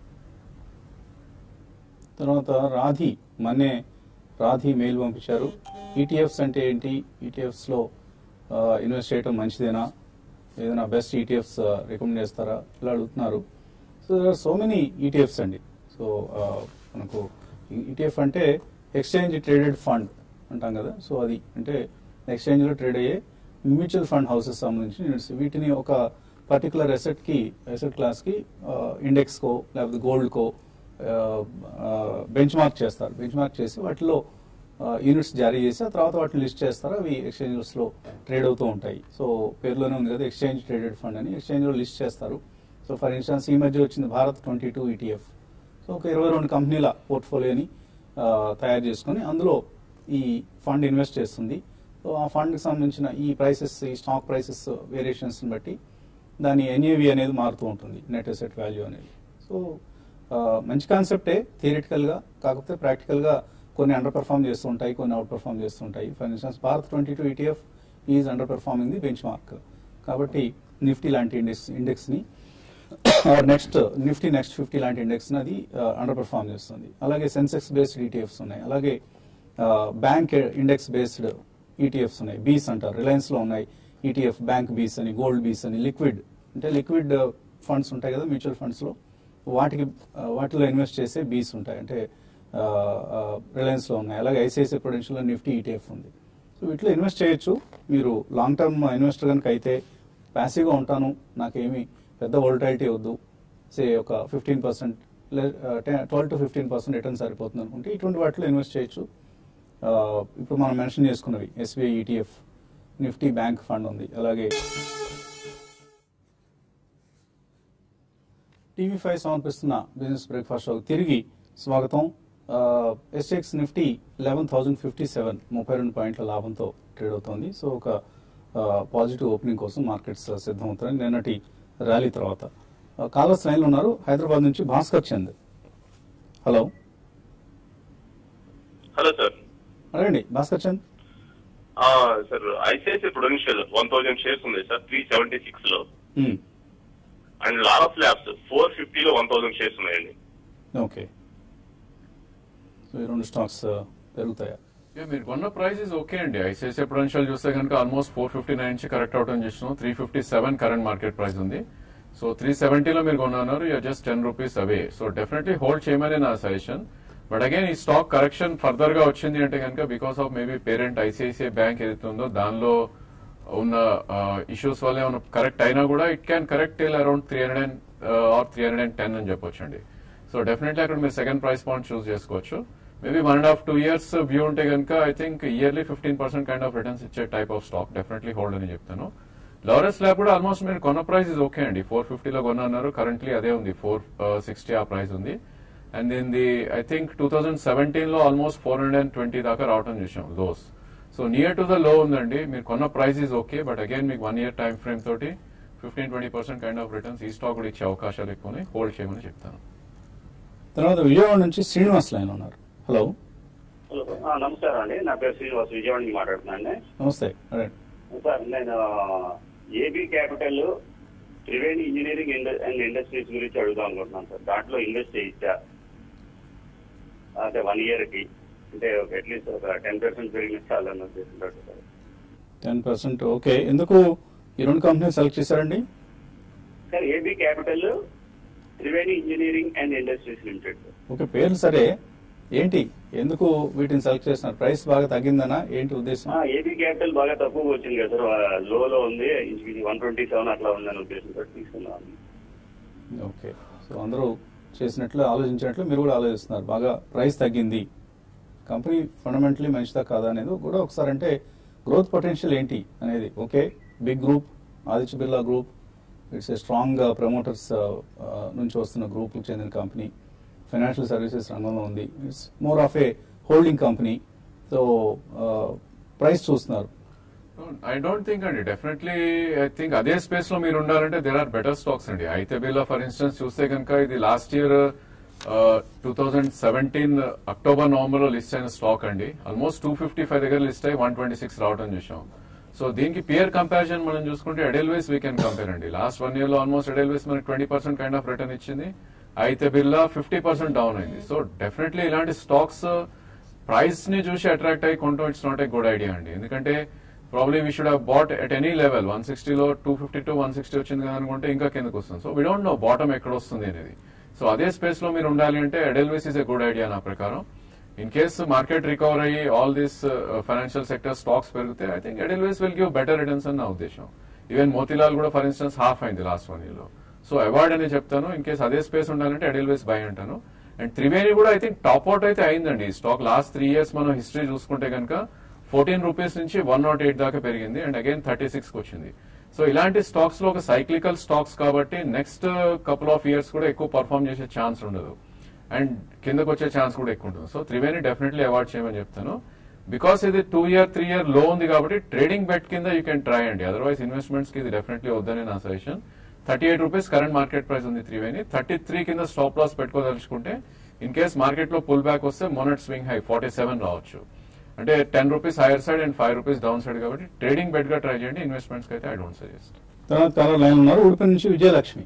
Speaker 1: తర్వాత రాధి మన్నే రాధి మెయిల్ పంపించారు ఈటీఎఫ్స్ అంటే ఏంటి ఈటీఎఫ్స్ లో ఇన్వెస్ట్ చేయడం మంచిదేనా ఏదైనా బెస్ట్ ఈటీఎఫ్స్ రికమెండ్ చేస్తారా ఇలా అడుగుతున్నారు సో సో మెనీ ఈటీఎఫ్స్ అండి సో మనకు ఈటీఎఫ్ అంటే ఎక్స్చేంజ్ ట్రేడెడ్ ఫండ్ అంటాం కదా సో అది అంటే ఎక్స్చేంజ్ లో ట్రేడ్ అయ్యే మ్యూచువల్ ఫండ్ హౌసెస్ సంబంధించి units. వీటిని ఒక పర్టికులర్ అసెట్ కి అసెట్ క్లాస్ కి ఇండెక్స్ కో లేకపోతే గోల్డ్ కో బెంచ్ మార్క్ చేస్తారు బెంచ్ మార్క్ చేసి వాటిలో యూనిట్స్ జారీ చేసి ఆ తర్వాత వాటిని లిస్ట్ చేస్తారు అవి ఎక్స్చేంజెస్ లో ట్రేడ్ అవుతూ ఉంటాయి సో పేరులోనే ఉంది కదా ఎక్స్చేంజ్ ట్రేడెడ్ ఫండ్ అని ఎక్స్చేంజ్ లో లిస్ట్ చేస్తారు సో ఫర్ ఇన్స్టాన్స్ ఈ మధ్య వచ్చింది Bharat twenty two ETF so ఒక ఇరవై రెండు కంపెనీల పోర్ట్ఫోలియోని ఆ, తయారు చేసుకొని అందులో ఈ ఫండ్ ఇన్వెస్ట్ చేస్తుంది సో ఆ ఫండ్కి సంబంధించిన ఈ ప్రైసెస్ ఈ స్టాక్ ప్రైసెస్ వేరియేషన్స్ బట్టి దాని ఎన్ఏవి అనేది మారుతూ ఉంటుంది నెట్ అసెట్ వాల్యూ అనేది సో ఆ, మంచి కాన్సెప్టే థియరిటికల్గా కాకపోతే ప్రాక్టికల్గా కొన్ని అండర్ పర్ఫామ్ చేస్తుంటాయి కొన్ని అవుట్ పర్ఫామ్ చేస్తుంటాయి for instance Bharat twenty two ETF is underperforming the benchmark కాబట్టి నిఫ్టీ లాంటి ఇండెక్స్ ఇండెక్స్ని నెక్స్ట్ నిఫ్టీ నెక్స్ట్ ఫిఫ్టీ లాంటి ఇండెక్స్ అది అండర్ పర్ఫామ్ చేస్తుంది అలాగే సెన్సెక్స్ బేస్డ్ ఈటీఎఫ్స్ ఉన్నాయి అలాగే బ్యాంక్ ఇండెక్స్ బేస్డ్ ఈటీఎఫ్స్ ఉన్నాయి బీస్ అంటారు రిలయన్స్ లో ఉన్నాయి ఈటీఎఫ్ బ్యాంక్ బీస్ అని గోల్డ్ బీస్ అని లిక్విడ్ అంటే లిక్విడ్ ఫండ్స్ ఉంటాయి కదా మ్యూచువల్ ఫండ్స్ లో వాటికి ఆ, వాటిలో ఇన్వెస్ట్ చేసే బీస్ ఉంటాయి అంటే రిలయన్స్లో ఉన్నాయి అలాగే ఐసిఐసిఐ ప్రొడెన్షియల్లో నిఫ్టీ ఈటీఎఫ్ ఉంది సో వీటిలో ఇన్వెస్ట్ చేయొచ్చు మీరు లాంగ్ టర్మ్ ఇన్వెస్టర్ కనుక అయితే ప్యాసివ్గా ఉంటాను నాకేమి పెద్ద వోల్టాలిటీ వద్దు సే ఒక fifteen percent twelve to fifteen percent return సరిపోతుంది అనుకుంటే ఇటువంటి వాటిలో ఇన్వెస్ట్ చేయొచ్చు ఆ, ఇప్పుడు మనం మెన్షన్ చేసుకున్నవి SBI ETF Nifty bank fund ఉంది అలాగే టీవీ ఫైవ్ సమర్పిస్తున్న బిజినెస్ బ్రేక్ఫాస్ట్ షో తిరిగి స్వాగతం SX Nifty eleven thousand fifty seven ముప్పై రెండు పాయింట్ల లాభంతో ట్రేడ్ అవుతోంది సో ఒక పాజిటివ్ ఓపెనింగ్ కోసం మార్కెట్స్ సిద్ధమవుతున్నాయి నిన్నటి ర్యాలీ తర్వాత కాలర్స్ లైన్లో ఉన్నారు హైదరాబాద్ నుంచి Bhaskar Chand hello
Speaker 6: hello sir
Speaker 1: అడగండి భాస్కర్ చంద్
Speaker 6: ఆ, sir ICICI prudential one thousand shares ఉంది సార్ త్రీ సెవెంటీ సిక్స్ లో
Speaker 1: hmm.
Speaker 6: And Laurus labs four ఫిఫ్టీలో వన్ థౌజండ్ షేర్స్ ఉన్నాయండి
Speaker 1: ఓకే సో ఈ రెండు స్టాక్స్ పెరుగుతాయా
Speaker 2: Yeah, మీరు కొన్న ప్రైస్ ఇస్ ఓకే అండి ఐసిఐసిఐ పొటెన్షియల్ చూస్తే కనుక ఆల్మోస్ట్ ఫోర్ ఫిఫ్టీ నైన్ నుంచి కరెక్ట్ అవటం చేస్తున్నాం three fifty seven current market price ఉంది సో త్రీ సెవెంటీలో మీరు కొన్నారు you're just ten rupees away so definitely hold చేయమని నా సజెషన్ బట్ అగైన్ ఈ స్టాక్ కరెక్షన్ ఫర్దర్ గా వచ్చింది అంటే కనుక because of maybe parent ICICI bank ఏదైతే ఉందో దానిలో ఉన్న ఇష్యూస్ వల్ల ఏమైనా కరెక్ట్ అయినా కూడా it can correct till around three hundred and or three hundred and ten అని చెప్పొచ్చు అండి సో డెఫినెట్లీ అక్కడ మీరు సెకండ్ ప్రైస్ పాయింట్ చూస్ చేసుకోవచ్చు maybe one and half two years view ఉంటే కనుక I think yearly fifteen percent kind of returns ఇచ్చే type of stock definitely hold అని చెప్తాను లారెస్ ల్యాబ్ కూడా ఆల్మోస్ట్ మీరు కొన్న ప్రైస్ ఇస్ ఓకే అండి ఫోర్ ఫిఫ్టీలో కొన్నారు కరెంట్లీ అదే ఉంది ఫోర్ సిక్స్టీ ఆ ప్రైస్ ఉంది అండ్ దీని the I think two thousand seventeen లో almost four hundred and twenty దాకా రావడం చూసాం lows so near to the low ఉందండి మీరు కొన్న price is okay but again మీకు వన్ ఇయర్ టైం ఫ్రేమ్ తోటి fifteen twenty percent kind of returns ఈ స్టాక్ కూడా ఇచ్చే అవకాశాలు ఎక్కువ ఉన్నాయి హోల్డ్ చేయమని చెప్తాను
Speaker 1: తర్వాత విజయవాడ నుంచి శ్రీనివాస్ లైన్ ఉన్నారు హలో
Speaker 7: హలో ఆ, నమస్కారం అండి నా పేరు శ్రీనివాస్ విజయవాడ నుంచి మాట్లాడుతున్నాను
Speaker 1: నమస్తే అడగండి
Speaker 7: సార్ నేను ఏబీ క్యాపిటల్ త్రివేణి ఇంజనీరింగ్ ఇండ- అండ్ ఇండస్ట్రీస్ గురించి అడుగుదాం అనుకుంటున్నాను సార్ దాంట్లో ఇన్వెస్ట్ చేయొచ్చా అంటే వన్ ఇయర్ కి అంటే అట్లీస్ట్ ఒక టెన్ పర్సెంట్ పెరిగిన చాలని ఉద్దేశంతో సార్
Speaker 1: టెన్ పర్సెంట్ ఓకే ఎందుకు ఈ రెండు కంపెనీ సెలెక్ట్ చేశారండి
Speaker 7: sir AB capital Triveni engineering and industries limited sir
Speaker 1: okay పేర్లు సరే ఏంటి ఎందుకు వీటిని సెలెక్ట్ చేస్తున్నారు ప్రైస్ బాగా తగ్గిందనా ఏంటి ఉద్దేశం
Speaker 7: ఏబీ క్యాపిటల్ బాగా తక్కువ వచ్చింది కదా సార్ లోలో ఉంది వన్ ట్వంటీ సెవెన్ అట్లా ఉందని ఉద్దేశంతో తీసుకున్నాను
Speaker 1: ఓకే సో అందరూ చేసినట్లు ఆలోచించినట్లు మీరు కూడా ఆలోచిస్తున్నారు బాగా ప్రైస్ తగ్గింది కంపెనీ ఫండమెంటలీ మంచిదా కాదా అనేది కూడా ఒకసారి అంటే గ్రోత్ పొటెన్షియల్ ఏంటి అనేది okay big group Aditya Birla group it's a strong promoters నుంచి వస్తున్న గ్రూప్కి చెందిన కంపెనీ ఫైనాన్షియల్ సర్వీసెస్ రంగంలో ఉంది it's more of a holding company so price చూస్తున్నారు
Speaker 2: ఐ డోంట్ థింక్ అండి డెఫినెట్లీ ఐ థింక్ అదే స్పేస్ లో మీరు ఉండాలంటే దేర్ ఆర్ బెటర్ స్టాక్స్ అండి అయితే బిల్లా ఫర్ ఇన్స్టెన్స్ చూస్తే కనుక ఇది last year two thousand seventeen October November లో లిస్ట్ అయిన స్టాక్ అండి ఆల్మోస్ట్ టూ ఫిఫ్టీ ఫైవ్ దగ్గర లిస్ట్ అయ్యి వన్ ట్వంటీ సిక్స్ రావడం చూసాం సో దీనికి పియర్ కంపారిజన్ మనం చూసుకుంటే ఎడెల్వేస్ వీ కెన్ కంపేర్ అండి లాస్ట్ వన్ ఇయర్ లో ఆల్మోస్ట్ ఎడెల్వేస్ మనకి twenty percent kind of return ఇచ్చింది అయితే బిర్లా ఫిఫ్టీ పర్సెంట్ డౌన్ అయింది సో డెఫినెట్లీ ఇలాంటి స్టాక్స్ ప్రైస్ ని చూసి అట్రాక్ట్ అయ్యి కొంటాం it's not a good idea అండి ఎందుకంటే probably we should have bought at any level one సిక్స్టీలో two fifty to one sixty వచ్చింది కదా అనుకుంటే ఇంకా కిందకు వస్తుంది so we don't know bottom ఎక్కడ వస్తుంది అనేది సో అదే స్పేస్ లో మీరు ఉండాలి అంటే Edelweiss is a good idea నా ప్రకారం ఇన్ కేస్ మార్కెట్ రికవర్ అయ్యి all these financial sector stocks పెరిగితే I think Edelweiss will give better returns అని నా ఉద్దేశం ఈవెన్ మోతిలాల్ కూడా ఫర్ ఇన్స్టెన్స్ హాఫ్ అయింది లాస్ట్ వన్ ఇయర్ లో సో అవార్డ్ అని చెప్తాను ఇన్ కేస్ అదే స్పేస్ ఉండాలంటే ఎడెల్వేస్ బై అంటాను అండ్ త్రివేణి కూడా ఐ థింక్ టాప్ అవుట్ అయితే అయిందండి ఈ స్టాక్ లాస్ట్ త్రీ ఇయర్స్ మనం హిస్టరీ చూసుకుంటే కనుక ఫోర్టీన్ రూపీస్ నుంచి వన్ నాట్ ఎయిట్ దాకా పెరిగింది అండ్ అగైన్ థర్టీ సిక్స్ వచ్చింది సో ఇలాంటి స్టాక్స్ లో ఒక సైక్లికల్ స్టాక్స్ కాబట్టి నెక్స్ట్ కపుల్ ఆఫ్ ఇయర్స్ కూడా ఎక్కువ పర్ఫామ్ చేసే ఛాన్స్ ఉండదు అండ్ కిందకు వచ్చే ఛాన్స్ కూడా ఎక్కువ ఉంటుంది సో త్రివేణి డెఫినెట్లీ అవార్డ్ చేయమని చెప్తాను బికాస్ ఇది టూ ఇయర్ త్రీ ఇయర్ లో ఉంది కాబట్టి ట్రేడింగ్ బెట్ కింద యూ కెన్ ట్రై అండి అదర్వైజ్ ఇన్వెస్ట్మెంట్స్ కి ఇది డెఫినెట్లీ వద్దని నా suggestion thirty eight rupees current market price ఉంది త్రివేణి థర్టీ త్రీ కింద స్టాప్ లాస్ పెట్టుకోదలుచుకుంటే ఇన్ కేస్ మార్కెట్ లో పుల్ బ్యాక్ వస్తే మొనట్ స్వింగ్ హై ఫార్టీ సెవెన్ రావచ్చు అంటే ten rupees higher side and five rupees downside కాబట్టి ట్రేడింగ్ బెట్ గా ట్రై చేయండి ఇన్వెస్ట్మెంట్స్ అయితే ఐ డోంట్ సజెస్ట్
Speaker 1: తర్వాత కాలర్ లైన్ ఉన్నారు ఉడిపి నుంచి విజయలక్ష్మి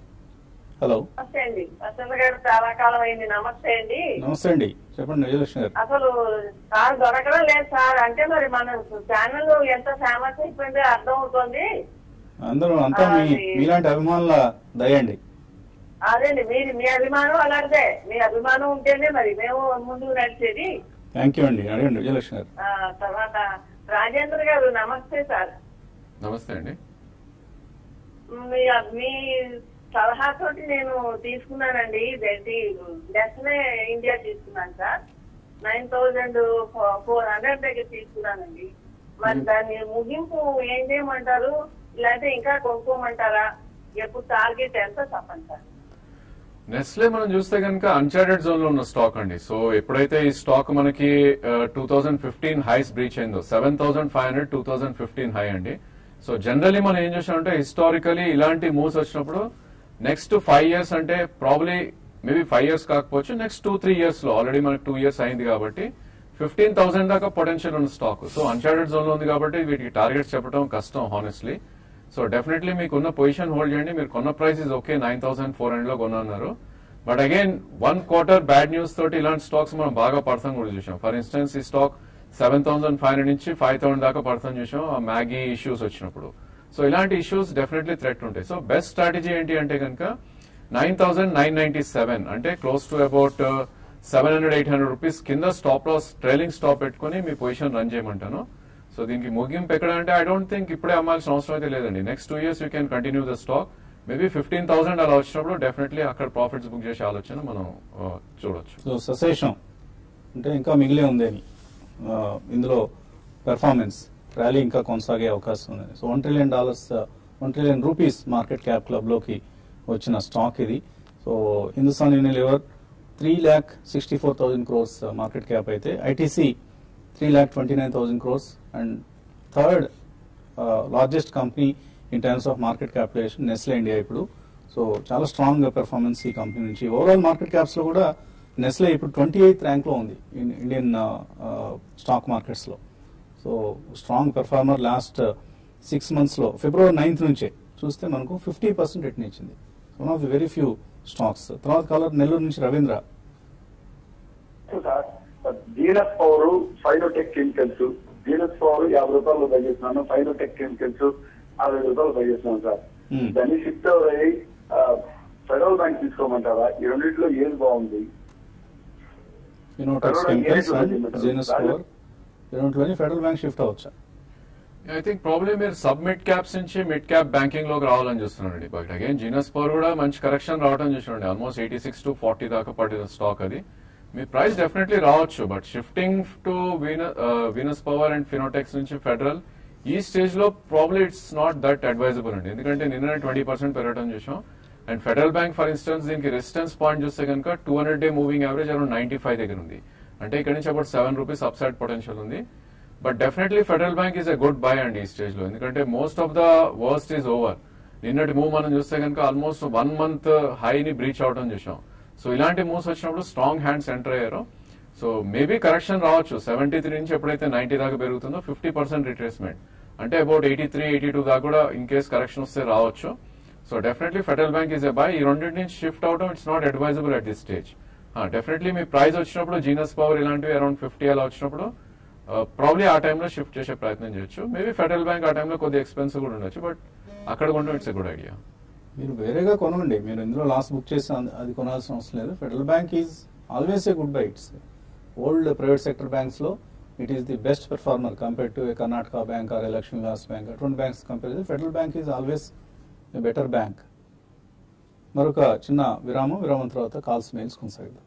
Speaker 1: హలో
Speaker 8: నమస్తే అండి వసంత గారు చాలా కాలం అయింది నమస్తే అండి
Speaker 1: నమస్తే అండి చెప్పండి విజయలక్ష్మి గారు
Speaker 8: అసలు సార్ దొరకడం లేదు సార్ అంటే మరి మన ఛానల్ ఎంత ఫేమస్ అయిపోయిందో అర్థం అవుతుంది
Speaker 1: అందరూ అంతా మీ
Speaker 8: అది-
Speaker 1: మీలాంటి అభిమానుల దయండి
Speaker 8: అదేండి మీరు మీ అభిమానం అలాంటిదే మీ అభిమానం ఉంటేనే మరి మేము ముందుకు నడిచేది
Speaker 1: థ్యాంక్ యూ అండి అడగండి విజయలక్ష్మి గారు
Speaker 8: ఆ, తర్వాత రాజేంద్ర గారు నమస్తే సార్
Speaker 2: నమస్తే అండి
Speaker 8: మీ మీ సలహాతోటి నేను తీసుకున్నానండి ఇదేంటి నెస్లే ఇండియా తీసుకున్నాను sir nine thousand four hundred దగ్గర తీసుకున్నానండి మరి దాన్ని ముగింపు ఏం చేయమంటారు లేకపోతే ఇంకా కొనుక్కోమంటారా ఎప్పుడు టార్గెట్ ఎంత చెప్పండి సార్
Speaker 2: నెస్లే మనం చూస్తే కనుక అన్చార్టెడ్ జోన్ లో ఉన్న స్టాక్ అండి సో ఎప్పుడైతే ఈ స్టాక్ మనకి two thousand fifteen highs breach అయిందో seven thousand five hundred two thousand fifteen high అండి సో జనరలీ మనం ఏం చేసామంటే హిస్టారికలీ ఇలాంటి మూవ్స్ వచ్చినప్పుడు నెక్స్ట్ ఫైవ్ ఇయర్స్ అంటే ప్రాబ్లీ మేబీ ఫైవ్ ఇయర్స్ కాకపోవచ్చు నెక్స్ట్ టూ త్రీ ఇయర్స్ లో ఆల్రెడీ మనకి టూ ఇయర్స్ అయింది కాబట్టి ఫిఫ్టీన్ థౌసండ్ దాకా పొటెన్షియల్ ఉన్న స్టాక్ సో అన్చార్టెడ్ జోన్ లో ఉంది కాబట్టి వీటికి టార్గెట్స్ చెప్పడం కష్టం హానెస్ట్లీ సో డెఫినెట్లీ మీకు ఉన్న పొజిషన్ హోల్డ్ చేయండి మీరు కొన్న price is okay nine thousand four hundred లో కొన్నారు but again one quarter bad news తోటి ఇలాంటి స్టాక్స్ మనం బాగా పడతాం కూడా చూసాం ఫర్ ఇన్స్టెన్స్ ఈ stock seven thousand five hundred నుంచి ఫైవ్ థౌసండ్ దాకా పడతాం చూసాం ఆ మ్యాగీ ఇష్యూస్ వచ్చినప్పుడు సో ఇలాంటి ఇష్యూస్ డెఫినెట్లీ థ్రెట్ ఉంటాయి సో బెస్ట్ స్ట్రాటజీ ఏంటి అంటే కనుక nine thousand nine ninety seven అంటే close to about seven hundred eight hundred rupees కింద స్టాప్ లాస్ ట్రైలింగ్ స్టాప్ పెట్టుకుని మీ పొజిషన్ రన్ చేయమంటాను సో దీనికి ముగింపు ఎక్కడ అంటే ఐ డోంట్ థింక్ ఇప్పుడే అమ్మాల్సిన అవసరం అయితే లేదండి next two years you can continue the stock maybe fifteen thousand అలా వచ్చినప్పుడు డెఫినెట్లీ అక్కడ ప్రాఫిట్స్ బుక్ చేసే ఆలోచన మనం ఆ, చూడొచ్చు
Speaker 1: సో ససేషం అంటే ఇంకా మిగిలే ఉంది అని ఆ, ఇందులో పెర్ఫార్మెన్స్ ర్యాలీ ఇంకా కొనసాగే అవకాశం ఉంది so one trillion dollars one trillion rupees market cap క్లబ్లోకి వచ్చిన స్టాక్ ఇది so Hindustan Unilever three lakh sixty four thousand crores market cap అయితే ITC three lakh twenty nine thousand crores and third largest company in terms of market capitalisation Nestle India ఇప్పుడు so చాలా strong performance ఈ company నుంచి overall market caps లో కూడా Nestle ఇప్పుడు twenty eighth rank లో ఉంది ఇన్ ఇండియన్ స్టాక్ మార్కెట్స్ లో so strong performer last six months లో ఫిబ్రవరి నైన్త్ నుంచే చూస్తే మనకు ఫిఫ్టీ పర్సెంట్ రిటర్న్ ఇచ్చింది one of the very few stocks తర్వాత కాలర్ నెల్లూరు నుంచి Ravindra
Speaker 9: sir Genus Power Fineotex chemicals Genus Power యాభై రూపాయలు బై చేస్తున్నాను ఫైనోటెక్ కెమికల్స్ అరవై రూపాయలు బై చేస్తున్నాను సార్
Speaker 1: Hmm.
Speaker 9: దాన్ని షిఫ్ట్ అయ్యి ఫెడరల్ బ్యాంక్ తీసుకోమంటారా ఈ రెండింటిలో ఏది బాగుంది
Speaker 1: యునోటెక్స్
Speaker 9: Federal Bank
Speaker 1: కెమికల్స్
Speaker 9: ఏది
Speaker 1: అండ్
Speaker 9: ఉంటుంది?
Speaker 1: జీనస్ పవర్ రెండులోని ఫెడరల్ బ్యాంక్ షిఫ్ట్ అవ్వచ్చా
Speaker 2: ఐ థింక్ ప్రాబ్లీ మీరు సబ్ మిడ్ క్యాప్స్ నుంచి మిడ్ క్యాప్ బ్యాంకింగ్ లోకి రావాలని చూస్తున్నారండి బట్ అగైన్ జీనస్ పవర్ కూడా మంచి కరెక్షన్ రావడం చూసినండి almost eighty six to forty దాకా పడిన స్టాక్ అది మీ ప్రైస్ డెఫినెట్లీ రావచ్చు but shifting to Genus Power and Fineotex నుంచి ఫెడరల్ ఈ స్టేజ్ లో probably it's not that advisable అండి ఎందుకంటే నిన్న ట్వంటీ పర్సెంట్ పెరగడం చూసాం and Federal Bank for instance దీనికి రెసిస్టెన్స్ పాయింట్ చూస్తే కనుక two hundred day moving average around ninety five దగ్గర ఉంది అంటే ఇక్కడ నుంచి about seven rupees upside potential ఉంది but definitely Federal Bank is a good buy అండి ఈ స్టేజ్ లో ఎందుకంటే most of the worst is over నిన్నటి మూవ్ మనం చూస్తే కనుక ఆల్మోస్ట్ వన్ మంత్ హైని బ్రీచ్ అవడం చూసాం సో ఇలాంటి మూవ్స్ వచ్చినప్పుడు స్ట్రాంగ్ హ్యాండ్స్ ఎంటర్ అయ్యారు సో మేబీ కరెక్షన్ రావచ్చు సెవెంటీ త్రీ నుంచి ఎప్పుడైతే నైన్టీ దాకా పెరుగుతుందో ఫిఫ్టీ పర్సెంట్ రిట్రేస్మెంట్ అంటే about eighty three eighty two దాకా కూడా ఇన్ కేస్ కరెక్షన్ వస్తే రావచ్చు so definitely Federal Bank is a buy ఈ రెండింటి నుంచి షిఫ్ట్ అవడం it's not advisable at this stage definitely మీ ప్రైస్ వచ్చినప్పుడు జీనస్ పవర్ ఇలాంటివి అరౌండ్ ఫిఫ్టీ అలా వచ్చినప్పుడు ప్రాబ్లీ ఆ టైంలో షిఫ్ట్ చేసే ప్రయత్నం చేయొచ్చు మేబీ ఫెడరల్ బ్యాంక్ ఆ టైంలో కొద్దిగా ఎక్స్పెన్సివ్ కూడా ఉండొచ్చు బట్ అక్కడ కొనడం ఇట్స్ ఎ గుడ్ ఐడియా
Speaker 1: మీరు వేరేగా కొనండి మీరు ఇందులో లాస్ట్ బుక్ చేసి అం- అది కొనాల్సిన అవసరం లేదు Federal Bank is always a good buy it's old private sector banks లో it is the best performer compare to Karnataka Bank or Lakshmi Vilas Bank అటువంటి బ్యాంక్స్ కంపేర్ చేస్తే Federal Bank is always a better bank మరొక చిన్న విరామం విరామం తర్వాత calls mails కొనసాగిద్దాం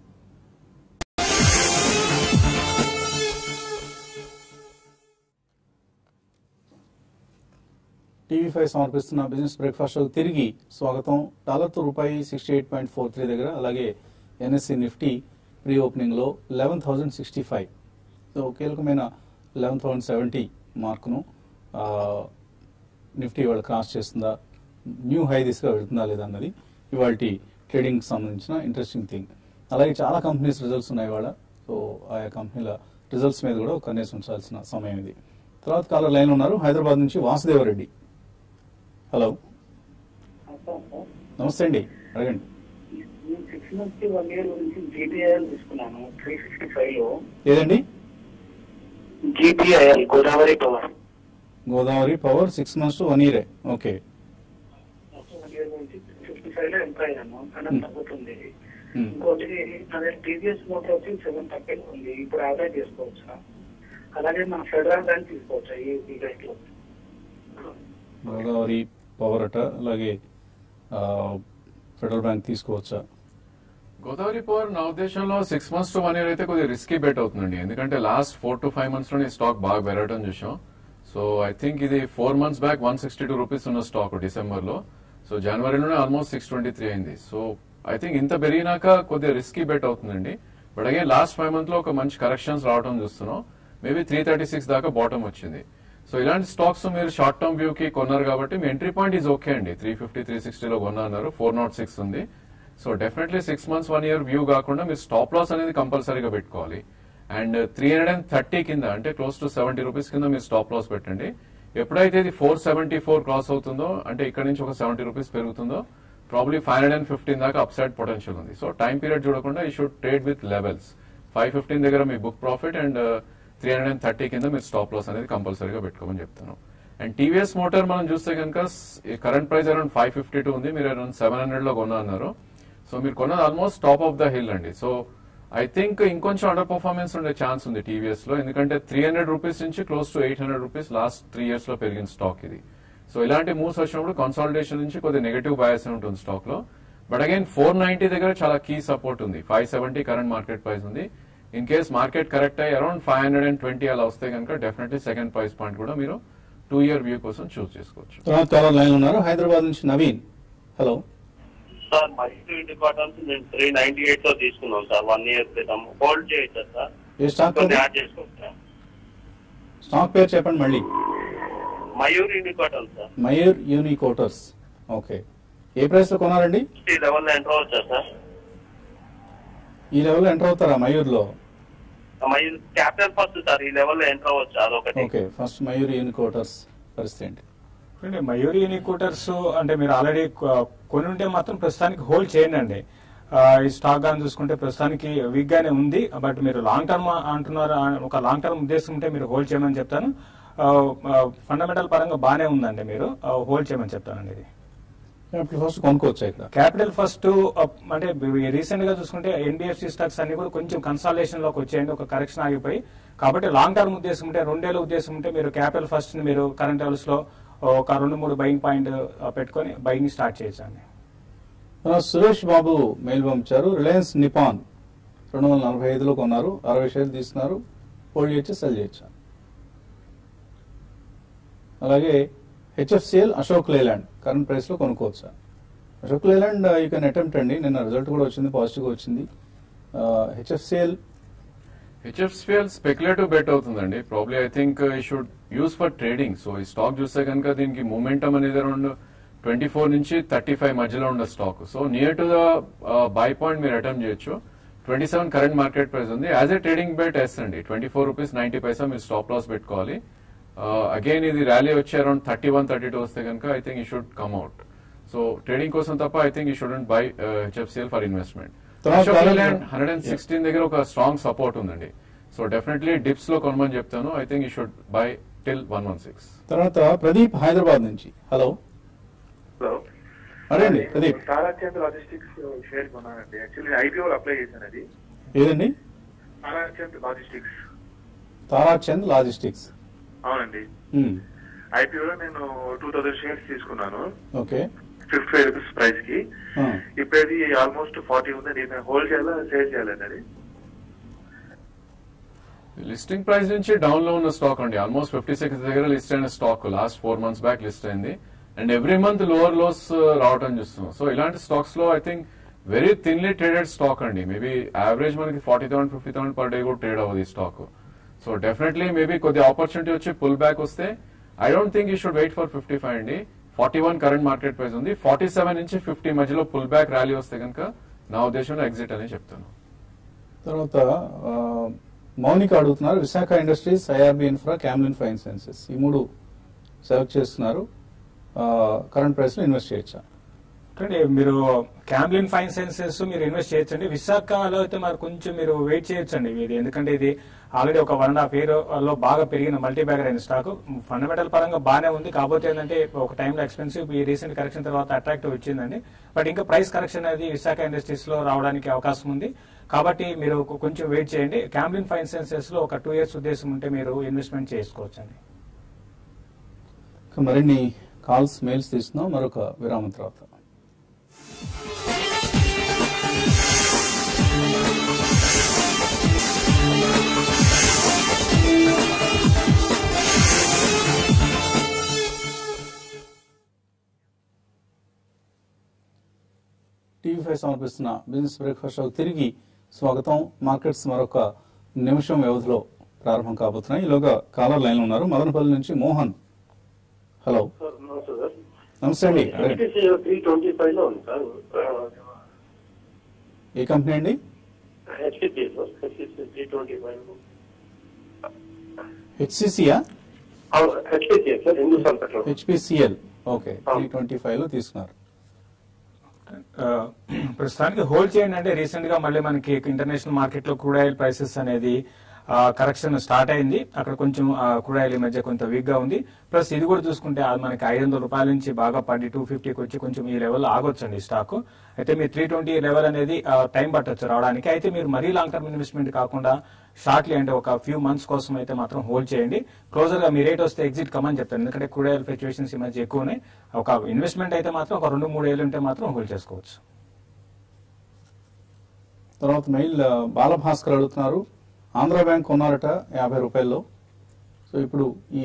Speaker 1: TV five సమర్పిస్తున్న బిజినెస్ బ్రేక్ఫాస్ట్ షోకి తిరిగి స్వాగతం డాలర్తో రూపాయి sixty eight point four three దగ్గర అలాగే NSE Nifty pre ఓపెనింగ్లో eleven thousand sixty five so కీలకమైన లెవెన్ థౌజండ్ సెవెంటీ మార్కును ఆ, నిఫ్టీ ఇవాళ క్రాస్ చేస్తుందా న్యూ హై దిశగా వెళ్తుందా లేదా అన్నది ఇవాళ ట్రేడింగ్ సంబంధించిన ఇంట్రెస్టింగ్ థింగ్ అలాగే చాలా కంపెనీస్ రిజల్ట్స్ ఉన్నాయి ఇవాళ సో ఆయా కంపెనీల రిజల్ట్స్ మీద కూడా ఒక కన్నేసి ఉంచాల్సిన సమయం ఇది తర్వాత కాలర్ లైన్ ఉన్నారు హైదరాబాద్ నుంచి వాసుదేవరెడ్డి హలో నమస్తే అండి అడగండి
Speaker 10: సిక్స్ మంత్స్ వన్ ఇయర్ గురించి జీపీఐఎల్ తీసుకున్నాను త్రీ ఫిఫ్టీ ఫైవ్ లో
Speaker 1: ఏదండి
Speaker 10: GPIL Godavari Power
Speaker 1: Godavari Power six months to one ఇయరే ఓకే
Speaker 10: వన్ ఇయర్ గురించి త్రీ ఫిఫ్టీ ఫైవ్ ఫైవ్ లో ఎంటర్ అయ్యాను కానీ
Speaker 1: Hmm.
Speaker 10: తగ్గుతుంది
Speaker 1: Hmm.
Speaker 10: ఇంకోటి అదే టీవీఎస్ మోటార్ వచ్చి సెవెన్ థర్టీ ఉంది ఇప్పుడు యావరేజ్ చేసుకోవచ్చా అలాగే మన ఫెడరల్ బ్యాంక్ తీసుకోవచ్చా ఈ ఈ రేట్ లో
Speaker 1: గోదావరి పవర్ అట అలాగే ఆ, ఫెడరల్ బ్యాంక్ తీసుకోవచ్చా
Speaker 2: గోదావరి పవర్ నా ఉద్దేశంలో six months to one year అయితే కొద్దిగా రిస్కీ బెట్ అవుతుందండి ఎందుకంటే last four to five months లోనే స్టాక్ బాగా పెరగడం చూసాం సో ఐ థింక్ ఇది four months back one sixty two rupees ఉన్న స్టాక్ డిసెంబర్ లో సో జనవరిలోనే ఆల్మోస్ట్ సిక్స్ ట్వంటీ త్రీ అయింది సో ఐ థింక్ ఇంత పెరిగినాక కొద్దిగా రిస్కీ బెట్ అవుతుందండి but again last five month లో ఒక మంచి కరెక్షన్స్ రావడం చూస్తున్నాం మేబీ త్రీ థర్టీ సిక్స్ దాకా బాటమ్ వచ్చింది సో ఇలాంటి స్టాక్స్ మీరు షార్ట్ టర్మ్ వ్యూ కి కొన్నారు కాబట్టి మీ ఎంట్రీ పాయింట్ ఈజ్ ఓకే అండి త్రీ ఫిఫ్టీ త్రీ సిక్స్టీలో కొన్నారు ఫోర్ నాట్ సిక్స్ ఉంది so definitely six months one year view కాకుండా మీరు స్టాప్ లాస్ అనేది కంపల్సరీగా పెట్టుకోవాలి and three hundred and thirty కింద అంటే క్లోజ్ టు సెవెంటీ రూపీస్ కింద మీరు స్టాప్ లాస్ పెట్టండి ఎప్పుడైతే ఇది ఫోర్ సెవెంటీ ఫోర్ క్రాస్ అవుతుందో అంటే ఇక్కడ నుంచి ఒక సెవెంటీ రూపీస్ పెరుగుతుందో probably five hundred and fifteen దాకా అప్ సైడ్ పొటెన్షియల్ ఉంది సో టైం పీరియడ్ చూడకుండా ఈ should trade with levels five fifteen దగ్గర మీ book profit and three hundred and thirty కింద మీరు స్టాప్ లాస్ అనేది కంపల్సరీగా పెట్టుకోమని చెప్తాను అండ్ టీవీఎస్ మోటార్ మనం చూస్తే కనుక current price around five fifty two ఉంది మీరు అరౌండ్ సెవెన్ హండ్రెడ్ లో కొన్నా అన్నారు సో మీరు కొన్నది almost top of the hill అండి సో ఐ థింక్ ఇంకొంచెం అండర్ పర్ఫార్మెన్స్ ఉండే ఛాన్స్ ఉంది టీవీఎస్ లో ఎందుకంటే త్రీ హండ్రెడ్ రూపీస్ నుంచి close to eight hundred rupees last three years లో పెరిగిన స్టాక్ ఇది సో ఇలాంటి మూవ్స్ వచ్చినప్పుడు కన్సాలిడేషన్ నుంచి కొద్దిగా నెగటివ్ బయాస్ ఉంటుంది స్టాక్ లో బట్ అగైన్ ఫోర్ నైన్టీ దగ్గర చాలా కీ సపోర్ట్ ఉంది five seventy current market price ఉంది ఇన్ కేస్ మార్కెట్ కరెక్ట్ అయ్యి around five hundred and twenty అలా వస్తే కనుక డెఫినెట్లీ సెకండ్ ప్రైస్ పాయింట్ కూడా మీరు టూ ఇయర్ వ్యూ కోసం చూస్ చేసుకోవచ్చు
Speaker 1: తర్వాత చాలా లైన్ ఉన్నారు హైదరాబాద్ నుంచి Naveen hello
Speaker 6: sir multi departments నేను త్రీ నైన్టీ ఎయిట్ లో తీసుకున్నాం సార్ వన్ ఇయర్ క్రితం హోల్డ్ చేయొచ్చా సార్
Speaker 1: ఏ స్టాక్
Speaker 6: కొన్ని
Speaker 1: అది?
Speaker 6: యాడ్ చేసుకోవచ్చా
Speaker 1: స్టాక్ పేరు చెప్పండి మళ్ళీ
Speaker 6: Mayur Uniquoters sir
Speaker 1: Mayur Uniquoters okay ఏ ప్రైస్ లో కొనారండి
Speaker 6: ఈ లెవెల్ లో ఎంటర్ అవచ్చా సార్
Speaker 1: ఈ లెవెల్ ఎంటర్ అవుతారా మయూర్లో
Speaker 6: మయూర్ క్యాపిటల్ ఫస్ట్ సార్ ఈ లెవెల్ లో ఎంటర్ అవ్వచ్చు అదొకటి
Speaker 1: ఓకే ఫస్ట్ మయూర్ యూనికోటర్స్ పరిస్థితి ఏంటి
Speaker 3: చూడండి మయూరి యూనికోటర్స్ అంటే మీరు ఆల్రెడీ కొని ఉంటే మాత్రం ప్రస్తుతానికి హోల్డ్ చేయండి అండి ఆ, ఈ స్టాక్ గాని చూసుకుంటే ప్రస్తుతానికి వీక్ గానే ఉంది బట్ మీరు లాంగ్ టర్మ్ అంటున్నారు ఆ, ఒక లాంగ్ టర్మ్ ఉద్దేశం ఉంటే మీరు హోల్డ్ చేయమని చెప్తాను ఫండమెంటల్ పరంగా బాగానే ఉందండి మీరు హోల్డ్ చేయమని చెప్తానండి ఇది
Speaker 1: క్యాపిటల్ ఫస్ట్ కొనుక్కోవచ్చా ఇక్కడ
Speaker 3: క్యాపిటల్ ఫస్ట్ అంటే రీసెంట్ గా చూసుకుంటే ఎన్బిఎఫ్సి స్టాక్స్ అన్ని కూడా కొంచెం కన్సాలేషన్ లోకి వచ్చేయండి ఒక కరెక్షన్ ఆగిపోయి కాబట్టి లాంగ్ టర్మ్ ఉద్దేశం ఉంటే రెండేళ్ళ ఉద్దేశం ఉంటే మీరు క్యాపిటల్ ఫస్ట్ ని మీరు కరెంట్ లెవెల్స్ లో ఒక రెండు మూడు బయింగ్ పాయింట్ పెట్టుకొని బయింగ్ స్టార్ట్ చేయొచ్చండి
Speaker 1: తర్వాత సురేష్ బాబు మెయిల్ పంపించారు రిలయన్స్ నిపాన్ రెండు వందల నలభై ఐదులో కొన్నారు అరవై షేర్లు తీసుకున్నారు హోల్డ్ చేయొచ్చు సెల్ చేయొచ్చు అలాగే HFCL Ashok Leyland current price లో కొనుక్కోవచ్చా Ashok Leyland you can attempt అండి నిన్న రిజల్ట్ కూడా వచ్చింది పాజిటివ్ గా వచ్చింది హెచ్ఎఫ్సిఎల్
Speaker 2: హెచ్ఎఫ్సిఎల్ స్పెక్యులేటివ్ బెట్ అవుతుందండి ప్రాబ్లీ ఐ థింక్ ఈ should use for trading so ఈ స్టాక్ చూస్తే కనుక దీనికి మూమెంటం అనేది అరౌండ్ ట్వంటీ ఫోర్ నుంచి థర్టీ ఫైవ్ మధ్యలో ఉన్న stock so near to the buy point మీరు అటెంప్ట్ చేయొచ్చు twenty seven current market price ఉంది as a trading bet as అండి twenty four rupees ninety paisa మీరు స్టాప్ లాస్ పెట్టుకోవాలి అగైన్ ఇది ర్యాలీ వచ్చి around thirty one thirty two వస్తే కనుక ఐ థింక్ ఈ should come out so trading కోసం తప్ప ఐ థింక్ ఈ shouldn't buy HFCL for investment
Speaker 1: తర్వాత
Speaker 2: హండ్రెడ్ అండ్ సిక్స్టీన్ దగ్గర ఒక స్ట్రాంగ్ సపోర్ట్ ఉందండి సో డెఫినెట్లీ డిప్స్ లో కొనమని చెప్తాను ఐ థింక్ ఈ should buy till one one six
Speaker 1: తర్వాత ప్రదీప్ హైదరాబాద్ నుంచి హలో
Speaker 11: హలో
Speaker 1: అదేండి ప్రదీప్
Speaker 11: తారాచంద్ లాజిస్టిక్స్ షేర్ కొన్నానండి యాక్చువల్లీ ఐపీఓ అప్లై చేశాను అది
Speaker 1: ఏదండి
Speaker 11: తారాచంద్ లాజిస్టిక్స్
Speaker 1: తారాచంద్ లాజిస్టిక్స్
Speaker 11: అవునండి ఐపీఓలో నేను టూ థౌసండ్ షేర్స్ తీసుకున్నాను
Speaker 1: okay
Speaker 11: fifty five rupees price కి ఇప్పుడు అది ఆల్మోస్ట్ ఫార్టీ ఉందండి నేను హోల్డ్ చేయాలా సేల్ చేయాలండి అది
Speaker 2: లిస్టింగ్ ప్రైస్ నుంచి డౌన్ లో ఉన్న స్టాక్ అండి ఆల్మోస్ట్ ఫిఫ్టీ సిక్స్ దగ్గర లిస్ట్ అయిన stock last four months back list అయింది and every month lower lows రావడం చూస్తున్నాం సో ఇలాంటి స్టాక్స్ లో I think very thinly traded stock అండి మేబీ యావరేజ్ మనకి forty thousand fifty thousand per day కూడా ట్రేడ్ అవ్వదు ఈ స్టాక్ సో డెఫినెట్లీ మేబీ కొద్ది ఆపర్చునిటీ వచ్చి పుల్ బ్యాక్ వస్తే I don't think you should wait for fifty five అండి forty one current market price ఉంది ఫార్టీ సెవెన్ నుంచి ఫిఫ్టీ మధ్యలో పుల్ బ్యాక్ ర్యాలీ వస్తే కనుక నా ఉద్దేశంలో ఎగ్జిట్ అని చెప్తాను
Speaker 1: తర్వాత ఆ, మౌనిక అడుగుతున్నారు Visakha Industries IRB Infra Camlin Fine Sciences ఈ మూడు సెలెక్ట్ చేస్తున్నారు కరెంట్ ప్రైస్ లో ఇన్వెస్ట్ చేయొచ్చా
Speaker 3: అంటే మీరు క్యాంబ్లిన్ ఫైన్ సైన్సెస్ మీరు ఇన్వెస్ట్ చేయొచ్చండి విశాఖలో అయితే మరి కొంచెం మీరు వెయిట్ చేయొచ్చండి ఇది ఎందుకంటే ఇది ఆల్రెడీ ఒక వన్ అండ్ హాఫ్ ఇయర్ లో బాగా పెరిగిన మల్టీ బ్యాగర్ అయిన స్టాక్ ఫండమెంటల్ పరంగా బాగానే ఉంది కాకపోతే ఏంటంటే ఒక టైంలో ఎక్స్పెన్సివ్ ఈ రీసెంట్ కరెక్షన్ తర్వాత అట్రాక్టివ్ వచ్చిందండి బట్ ఇంకా ప్రైస్ కరెక్షన్ అనేది విశాఖ ఇండస్ట్రీస్ లో రావడానికి అవకాశం ఉంది కాబట్టి మీరు కొ- కొంచెం వెయిట్ చేయండి క్యాంబ్లిన్ ఫైన్ సైన్సెస్ లో ఒక టూ ఇయర్స్ ఉద్దేశం ఉంటే మీరు ఇన్వెస్ట్మెంట్ చేసుకోవచ్చండి
Speaker 1: ఇక మరిన్ని కాల్స్ మెయిల్స్ తీసుకుందాం మరొక విరామం తర్వాత టీవీ ఫైవ్ సమర్పిస్తున్న బిజినెస్ బ్రేక్ఫాస్ట్ షోకి తిరిగి స్వాగతం మార్కెట్స్ మరొక నిమిషం వ్యవధిలో ప్రారంభం కాబోతున్నాయి ఈలోగా కాలర్ లైన్ ఉన్నారు మదనపల్లి నుంచి మోహన్ హలో
Speaker 12: సార్ నమస్తే సార్
Speaker 1: నమస్తే అండి అడగండి.
Speaker 12: త్రీ ట్వంటీ ఫైవ్ లో ఉంది సార్
Speaker 1: ఏ కంపెనీ అండి
Speaker 12: HPC sir HPC three twenty five
Speaker 1: హెచ్సిసియా
Speaker 12: HPC sir Hindustan petrol
Speaker 1: HPCL okay three twenty five లో తీసుకున్నారు
Speaker 3: ఆ, ప్రస్తుతానికి హోల్డ్ చేయండి అంటే రీసెంట్ గా మళ్ళీ మనకి ఇంటర్నేషనల్ మార్కెట్ లో క్రూడ్ ఆయిల్ ప్రైసెస్ అనేది కరెక్షన్ స్టార్ట్ అయింది అక్కడ కొంచెం క్రూడ్ ఆయిల్ ఈ మధ్య కొంత వీక్ గా ఉంది ప్లస్ ఇది కూడా చూసుకుంటే అది మనకి ఐదు వందల రూపాయల నుంచి బాగా పడి టూ ఫిఫ్టీకి వచ్చి కొంచెం ఈ లెవెల్ ఆగొచ్చండి స్టాక్ అయితే మీరు త్రీ ట్వంటీ లెవెల్ అనేది టైం పట్టొచ్చు రావడానికి అయితే మీరు మరీ లాంగ్ టర్మ్ ఇన్వెస్ట్మెంట్ కాకుండా షార్ట్లీ అంటే ఒక ఫ్యూ మంత్స్ కోసం అయితే మాత్రం హోల్డ్ చేయండి క్లోజర్ గా మీ రేట్ వస్తే ఎగ్జిట్ కమని చెప్తాను ఎందుకంటే క్రూడ్ ఆయిల్ ఫ్లక్చుయేషన్స్ ఈ మధ్య ఎక్కువ ఉన్నాయి ఒక ఇన్వెస్ట్మెంట్ అయితే మాత్రం ఒక రెండు మూడు ఏళ్ళు ఉంటే మాత్రం హోల్డ్ చేసుకోవచ్చు
Speaker 1: తర్వాత మెయిల్ ఆ, బాలభాస్కర్ అడుగుతున్నారు ఆంధ్ర బ్యాంక్ కొన్నారట యాభై రూపాయల్లో సో ఇప్పుడు ఈ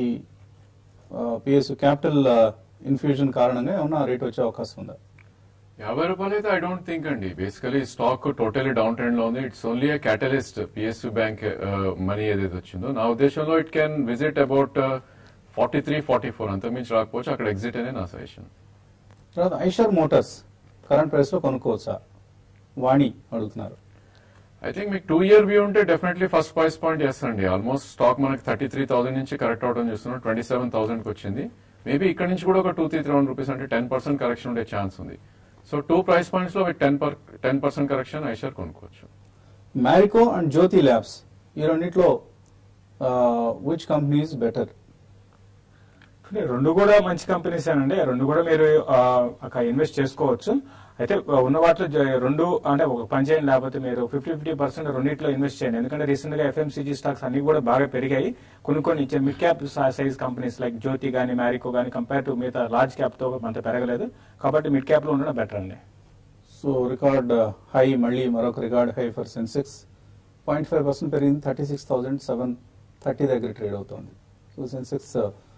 Speaker 1: పిఎస్ క్యాపిటల్ ఇన్ఫ్యూజన్ కారణంగా ఏమన్నా రేట్ వచ్చే అవకాశం ఉందా
Speaker 2: యాభై రూపాయలు అయితే ఐ డోంట్ థింక్ అండి basically stock totally down trend లో ఉంది it's only a catalyst PSU bank money ఏదైతే వచ్చిందో నా ఉద్దేశంలో it can visit about forty three forty four అంతకుమించి రాకపోవచ్చు అక్కడ ఎగ్జిట్ అనే నా సజెషన్
Speaker 1: తర్వాత ఐషర్ మోటార్స్ కరెంట్ ప్రైస్ లో కొనుక్కోవచ్చా వాణి అడుగుతున్నారు
Speaker 2: ఐ థింక్ మీకు టూ ఇయర్ వ్యూ ఉంటే డెఫినెట్లీ ఫస్ట్ ప్రైస్ పాయింట్ చేస్తండి ఆల్మోస్ట్ స్టాక్ మనకి థర్టీ త్రీ థౌసండ్ నుంచి కరెక్ట్ అవడం చూస్తున్నాం ట్వంటీ సెవెన్ థౌసండ్ కి వచ్చింది మేబీ ఇక్కడ నుంచి కూడా ఒక టూ త్రీ త్రీ రూపీస్ అంటే టెన్ పర్సెంట్ కరెక్షన్ ఉండే ఛాన్స్ ఉంది సో టూ ప్రైస్ పాయింట్స్ లో మీకు ten ten percent correction Eicher కొనుక్కోవచ్చు
Speaker 1: మ్యారికో అండ్ జ్యోతి ల్యాబ్స్ ఈ రెండిట్లో విచ్ కంపెనీస్ బెటర్
Speaker 3: అంటే రెండు కూడా మంచి కంపెనీస్ అండి రెండు కూడా మీరు ఆ, అక్కడ ఇన్వెస్ట్ చేసుకోవచ్చు అయితే ఆ, ఉన్న వాటిలో జ- రెండు అంటే ఒక పని చేయండి లేకపోతే మీరు ఫిఫ్టీ ఫిఫ్టీ పర్సెంట్ రెండింటిలో ఇన్వెస్ట్ చేయండి ఎందుకంటే రీసెంట్ గా ఎఫ్ఎంసీజీ స్టాక్స్ అన్ని కూడా బాగా పెరిగాయి కొన్ని కొన్ని mid cap size companies like Jyothy గానీ మ్యారికో గానీ కంపేర్ టు మిగతా లార్జ్ క్యాప్ తో అంత పెరగలేదు కాబట్టి మిడ్ క్యాప్ లో ఉండడం బెటర్ అండి
Speaker 1: సో రికార్డ్ హై మళ్ళీ మరొక record high for Sensex point five percent పెరిగింది thirty six thousand seven thirty దగ్గర ట్రేడ్ అవుతుంది సో సెన్సెక్స్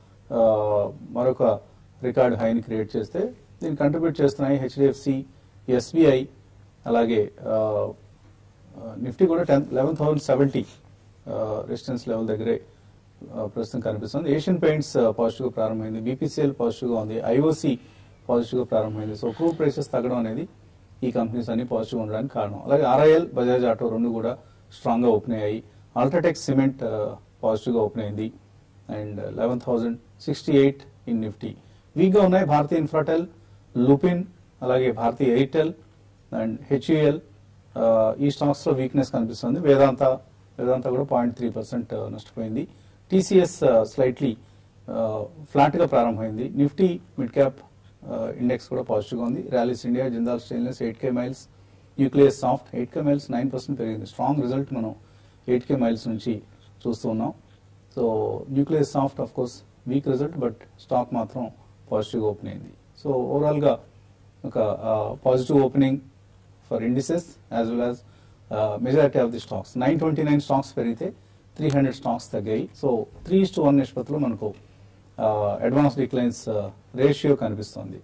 Speaker 1: మరొక రికార్డ్ హైని క్రియేట్ చేస్తే దీన్ని కంట్రిబ్యూట్ చేస్తున్నాయి హెచ్డిఎఫ్సి ఎస్బీఐ అలాగే నిఫ్టీ కూడా ten eleven thousand seventy resistance level దగ్గరే ఆ, ప్రస్తుతం కనిపిస్తుంది ఏషియన్ పెయింట్స్ పాజిటివ్ గా ప్రారంభమైంది బీపీసీఎల్ పాజిటివ్ గా ఉంది ఐఓసి పాజిటివ్ గా ప్రారంభమైంది సో క్రూడ్ ప్రైసెస్ తగ్గడం అనేది ఈ కంపెనీస్ అన్ని పాజిటివ్ ఉండడానికి కారణం అలాగే ఆర్ఐఎల్ బజాజ్ ఆటో రెండు కూడా స్ట్రాంగ్ గా ఓపెన్ అయ్యాయి అల్ట్రాటెక్ సిమెంట్ పాజిటివ్ గా ఓపెన్ అయింది and eleven thousand sixty eight in Nifty weak గా ఉన్నాయి భారతీయ ఇన్ఫ్రాటెల్ లుపిన్ అలాగే భారతీయ ఎయిర్టెల్ అండ్ హెచ్యుఎల్ ఈ స్టాక్స్ లో వీక్నెస్ కనిపిస్తుంది వేదాంత వేదాంత కూడా పాయింట్ త్రీ పర్సెంట్ నష్టపోయింది టీసీఎస్ స్లైట్లీ ఫ్లాట్ గా ప్రారంభమైంది నిఫ్టీ మిడ్ క్యాప్ ఇండెక్స్ కూడా పాజిటివ్ గా ఉంది Rallis India Jindal stainless eight K miles Nucleus soft eight K miles nine percent పెరిగింది స్ట్రాంగ్ రిజల్ట్ మనం ఎయిట్ కే మైల్స్ నుంచి చూస్తూ ఉన్నాం so Nucleus soft of course weak result but stock మాత్రం positive గా ఓపెన్ అయింది సో ఓవరాల్ గా ఒక positive opening for indices as well as majority of the stocks nine twenty nine stocks పెరిగితే three hundred stocks తగ్గాయి so three to one నిష్పత్తిలో మనకు advance declines ratio కనిపిస్తుంది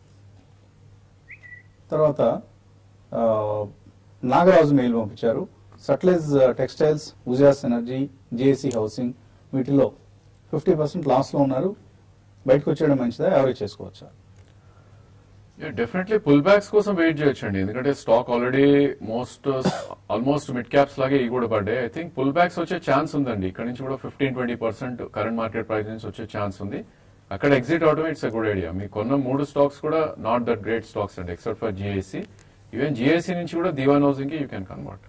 Speaker 1: తర్వాత ఆ, నాగరాజు మెయిల్ పంపించారు Sutlej textiles Ujaas energy JAC housing వీటిలో ఫిఫ్టీ పర్సెంట్ లాస్లో ఉన్నారు బయటకు వచ్చేయడం మంచిదా యావరేజ్ చేసుకోవచ్చా
Speaker 2: డెఫినెట్లీ పుల్ బ్యాక్స్ కోసం వెయిట్ చేయొచ్చండి ఎందుకంటే stock already most almost mid caps లాగే ఇవి కూడా పడ్డాయి ఐ థింక్ పుల్ బ్యాక్స్ వచ్చే ఛాన్స్ ఉందండి ఇక్కడ నుంచి కూడా fifteen twenty percent current market price నుంచి వచ్చే ఛాన్స్ ఉంది అక్కడ ఎగ్జిట్ అవడం ఇట్స్ ఎ గుడ్ ఐడియా మీకు కొన్న మూడు స్టాక్స్ కూడా నాట్ దట్ గ్రేట్ స్టాక్స్ అండి except for GIC even GIC నుంచి కూడా దివాన్ హౌసింగ్ కి you can convert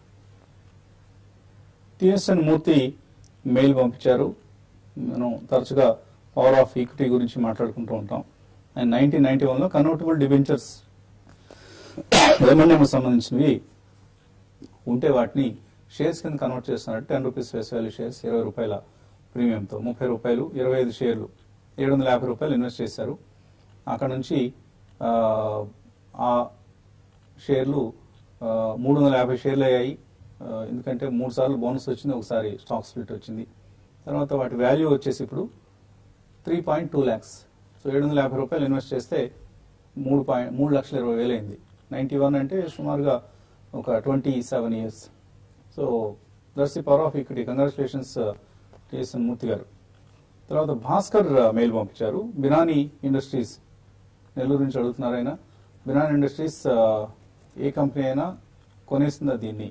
Speaker 1: TSN Murthy mail పంపించారు మనం తరచుగా పవర్ ఆఫ్ ఈక్విటీ గురించి మాట్లాడుకుంటూ ఉంటాం అండ్ నైన్టీన్ నైన్టీ వన్లో కన్వర్టబుల్ డిబెంచర్స్ ఎంఎన్ఎం సంబంధించినవి ఉంటే వాటిని షేర్స్ కింద కన్వర్ట్ చేస్తున్నారు ten rupees face value shares ఇరవై రూపాయల ప్రీమియంతో ముప్పై రూపాయలు ఇరవై ఐదు షేర్లు ఏడు వందల యాభై రూపాయలు ఇన్వెస్ట్ చేశారు అక్కడ నుంచి ఆ, ఆ షేర్లు ఆ, మూడు వందల యాభై షేర్లు అయ్యాయి ఆ, ఎందుకంటే మూడు సార్లు బోనస్ వచ్చింది ఒకసారి స్టాక్ స్ప్లిట్ వచ్చింది తర్వాత వాటి వాల్యూ వచ్చేసి ఇప్పుడు three point two lakhs so ఏడు వందల యాభై రూపాయలు ఇన్వెస్ట్ చేస్తే మూడు పాయింట్ మూడు లక్షల ఇరవై వేలు అయింది నైంటీ వన్ అంటే సుమారుగా ఒక twenty seven years so that's the power of equity congratulations TSN Murthy గారు తర్వాత భాస్కర్ మెయిల్ పంపించారు బినాని ఇండస్ట్రీస్ నెల్లూరు నుంచి అడుగుతున్నారు ఆయన బినాని ఇండస్ట్రీస్ ఆ, ఏ కంపెనీ అయినా కొనేస్తుందా దీన్ని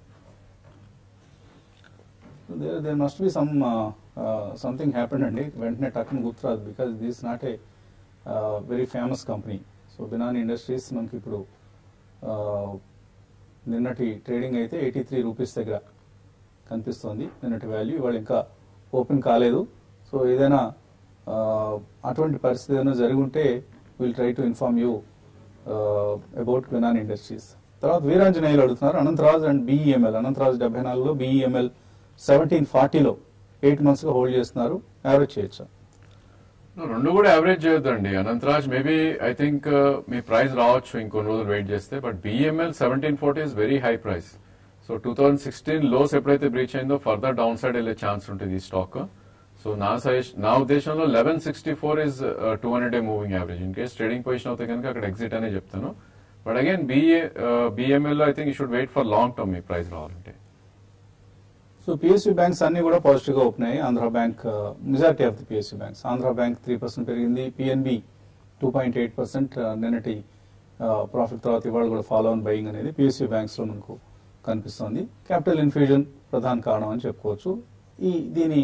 Speaker 1: there there must be some something happened అండి వెంటనే టక్కన గుర్తురాదు because this not a very famous company so Binani industries మనకి ఇప్పుడు ఆ, నిన్నటి ట్రేడింగ్ అయితే ఎయిటీ త్రీ రూపీస్ దగ్గర కనిపిస్తోంది నిన్నటి వాల్యూ ఇవాళ ఇంకా ఓపెన్ కాలేదు సో ఏదైనా ఆ, అటువంటి పరిస్థితి ఏదైనా జరిగి ఉంటే will try to inform you about Binani industries తర్వాత వీరాంజనేయులు అడుగుతున్నారు అనంతరాజ్ అండ్ బీఈఎంఎల్ అనంతరాజ్ డెబ్బై నాలుగులో బీఈఎంఎల్ సెవెంటీన్ ఫార్టీలో ఎయిట్ మంత్స్ గా హోల్డ్ చేస్తున్నారు యావరేజ్ చేయొచ్చా
Speaker 2: రెండు కూడా యావరేజ్ చేయొద్దండి అనంతరాజ్ మేబీ ఐ థింక్ మీ ప్రైస్ రావచ్చు ఇంకొన్ని రోజులు వెయిట్ చేస్తే but BEML seventeen forty is very high price so two thousand sixteen lows ఎప్పుడైతే బ్రీచ్ అయిందో ఫర్దర్ డౌన్ సైడ్ వెళ్ళే ఛాన్స్ ఉంటుంది ఈ స్టాక్ సో నా సజెషన్ నా ఉద్దేశంలో eleven sixty four is two hundred day moving average in case trading position అవుతే కనుక అక్కడ ఎగ్జిట్ అనే చెప్తాను but again BA BEML I think you should wait for long term మీ ప్రైస్ రావాలంటే
Speaker 1: సో పిఎస్యూ బ్యాంక్స్ అన్ని కూడా పాజిటివ్ గా ఓపెన్ అయ్యాయి Andhra bank majority of the PSU banks Andhra bank three percent పెరిగింది PNB two point eight percent నిన్నటి profit తర్వాత ఇవాళ కూడా ఫాలో ఆన్ బయింగ్ అనేది పిఎస్యూ బ్యాంక్స్ లో మనకు కనిపిస్తోంది క్యాపిటల్ ఇన్ఫ్యూజన్ ప్రధాన కారణం అని చెప్పుకోవచ్చు ఈ దీని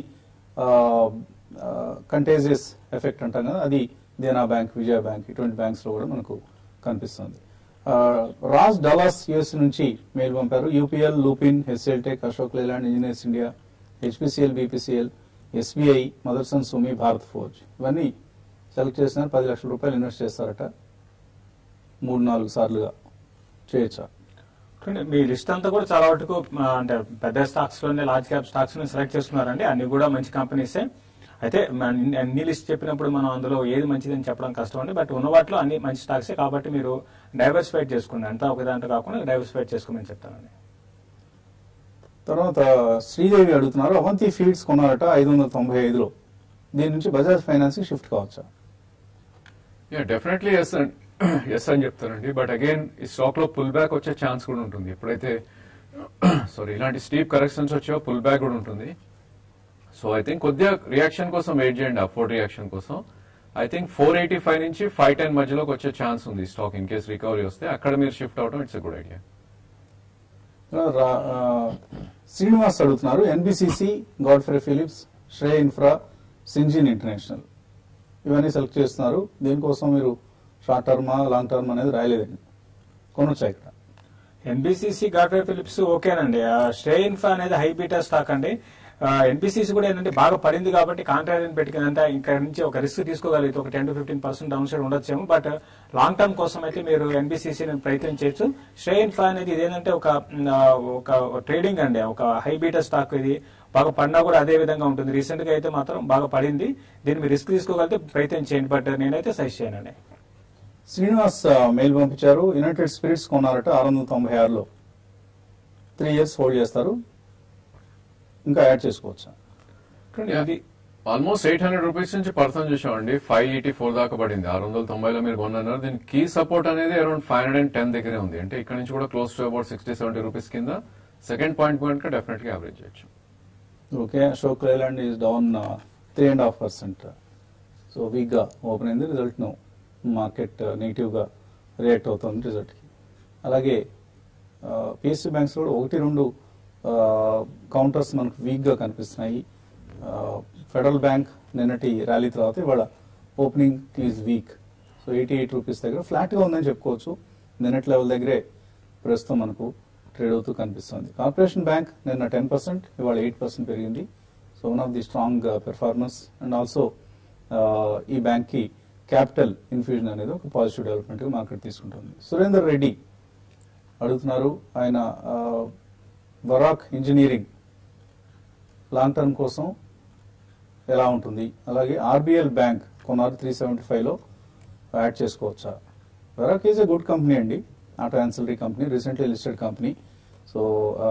Speaker 1: కంటేజియస్ ఎఫెక్ట్ అంటాం కదా అది దేనా బ్యాంక్ విజయ బ్యాంక్ ఇటువంటి బ్యాంక్స్ లో కూడా మనకు కనిపిస్తుంది ఆ, రాజ్ డలాస్ యుఎస్ నుంచి మెయిల్ పంపారు UPL Lupin HCL tech Ashok Leyland engineers India HPCL BPCL SBI Motherson Sumi Bharat forge ఇవన్నీ సెలెక్ట్ చేసినారు పది లక్షల రూపాయలు ఇన్వెస్ట్ చేస్తారట మూడు నాలుగు సార్లుగా చేయొచ్చా
Speaker 3: చూడండి, మీ లిస్ట్ అంతా కూడా చాలా వరకు ఆ, అంటే పెద్ద స్టాక్స్ లోనే లార్జ్ క్యాప్ స్టాక్స్ సెలెక్ట్ చేసుకున్నారండి అన్ని కూడా మంచి కంపెనీసే అయితే మన అన్ని- అన్ని లిస్ట్ చెప్పినప్పుడు మనం అందులో ఏది మంచిదని చెప్పడం కష్టం అండి బట్ ఉన్న వాటిలో అన్ని మంచి స్టాక్సే కాబట్టి మీరు డైవర్సిఫైడ్ చేసుకోండి అంతా ఒక దాంట్లో కాకుండా డైవర్సిఫైడ్ చేసుకోమని చెప్తానండి
Speaker 1: తర్వాత శ్రీదేవి అడుగుతున్నారు అవంతి ఫీడ్స్ కొన్నారట ఐదు వందల తొంభై ఐదులో దీని నుంచి బజాజ్ ఫైనాన్స్ కి షిఫ్ట్ కావచ్చా
Speaker 2: యా డెఫినెట్లీ ఎస్ ఎస్ అని చెప్తానండి బట్ అగైన్ ఈ స్టాక్ లో పుల్ బ్యాక్ వచ్చే ఛాన్స్ కూడా ఉంటుంది ఎప్పుడైతే సారీ ఇలాంటి స్టీప్ కరెక్షన్స్ వచ్చాయో పుల్ బ్యాక్ కూడా ఉంటుంది సో ఐ థింక్ కొద్దిగా రియాక్షన్ కోసం వెయిట్ చేయండి అఫోర్డ్ రియాక్షన్ కోసం I think four eighty five నుంచి ఫైవ్ టెన్ మధ్యలోకి వచ్చే ఛాన్స్ ఉంది స్టాక్ ఇన్ కేస్ రికవరీ వస్తే అక్కడ మీరు షిఫ్ట్ అవడం ఇట్స్ ఎ గుడ్ ఐడియా
Speaker 1: రా- ఆ, శ్రీనివాస్ అడుగుతున్నారు NBCC Godfrey Phillips Srei infra Syngene international ఇవన్నీ సెలెక్ట్ చేస్తున్నారు దీనికోసం మీరు షార్ట్ టర్మా లాంగ్ టర్మ్ అనేది రాయలేదండి కొనొచ్చా ఇక్కడ
Speaker 3: ఎన్బిసిసి గాడ్వే ఫిలిప్స్ ఓకేనండి ఆ, శ్రే ఇన్ఫా అనేది హై బీటా స్టాక్ అండి ఎన్బిసిసి కూడా ఏంటంటే బాగా పడింది కాబట్టి కాంట్రాక్ట్ పెట్టుకుందంటే ఇక్కడ నుంచి ఒక రిస్క్ తీసుకోగలిగితే ఒక ten to fifteen percent down side ఉండొచ్చేమో బట్ లాంగ్ టర్మ్ కోసం అయితే మీరు ఎన్బిసిసి ప్రయత్నం చేయొచ్చు శ్రే ఇన్ఫా అనేది ఇదేంటంటే ఒక మ్, ఆ, ఒక ట్రేడింగ్ అండి ఒక హై బీటా స్టాక్ ఇది బాగా పడినా కూడా అదే విధంగా ఉంటుంది రీసెంట్ గా అయితే మాత్రం బాగా పడింది దీన్ని మీరు రిస్క్ తీసుకోగలిగితే ప్రయత్నం చేయండి బట్ నేనైతే సజెస్ట్ చేయనండి
Speaker 1: శ్రీనివాస్ ఆ, మెయిల్ పంపించారు యునైటెడ్ స్పిరిట్స్ కొన్నారట ఆరు వందల తొంభై ఆరులో త్రీ ఇయర్స్ హోల్డ్ చేస్తారు ఇంకా యాడ్ చేసుకోవచ్చా
Speaker 2: అది ఆల్మోస్ట్ ఎయిట్ హండ్రెడ్ రూపీస్ నుంచి పర్సన్ చూసామండి ఫైవ్ ఎయిటీ ఫోర్ దాకా పడింది ఆరు వందల తొంభైలో మీరు కొన్నారు దీని కీ సపోర్ట్ అనేది around five hundred and ten దగ్గరే ఉంది అంటే ఇక్కడ నుంచి కూడా close to about sixty seventy rupees కింద సెకండ్ పాయింట్ పాయింట్ గా డెఫినెట్ గా యావరేజ్ చేయొచ్చు
Speaker 1: okay Ashok Leyland is down three and half percent so వీక్గా ఓపెన్ అయింది రిజల్ట్ను మార్కెట్ నెగిటివ్గా రియాక్ట్ అవుతుంది రిజల్ట్కి అలాగే పిఎస్సి బ్యాంక్స్ కూడా ఒకటి రెండు కౌంటర్స్ మనకు వీక్గా కనిపిస్తున్నాయి ఫెడరల్ బ్యాంక్ నిన్నటి ర్యాలీ తర్వాత ఇవాళ opening is weak so eighty eight rupees దగ్గర ఫ్లాట్గా ఉందని చెప్పుకోవచ్చు నిన్నటి లెవెల్ దగ్గరే ప్రస్తుతం మనకు ట్రేడ్ అవుతూ కనిపిస్తుంది కార్పొరేషన్ బ్యాంక్ నిన్న టెన్ పర్సెంట్ ఇవాళ ఎయిట్ పర్సెంట్ పెరిగింది so one of the strong performance and also ఈ బ్యాంక్కి క్యాపిటల్ ఇన్ఫ్యూజన్ అనేది ఒక పాజిటివ్ డెవలప్మెంట్గా మార్కెట్ తీసుకుంటుంది సురేందర్ రెడ్డి అడుగుతున్నారు ఆయన ఆ, వరాక్ ఇంజనీరింగ్ లాంగ్ టర్మ్ కోసం ఎలా ఉంటుంది అలాగే ఆర్బిఎల్ బ్యాంక్ కొన్నారు త్రీ సెవెంటీ ఫైవ్లో యాడ్ చేసుకోవచ్చా Varroc is a good company అండి auto ancillary company recently listed company so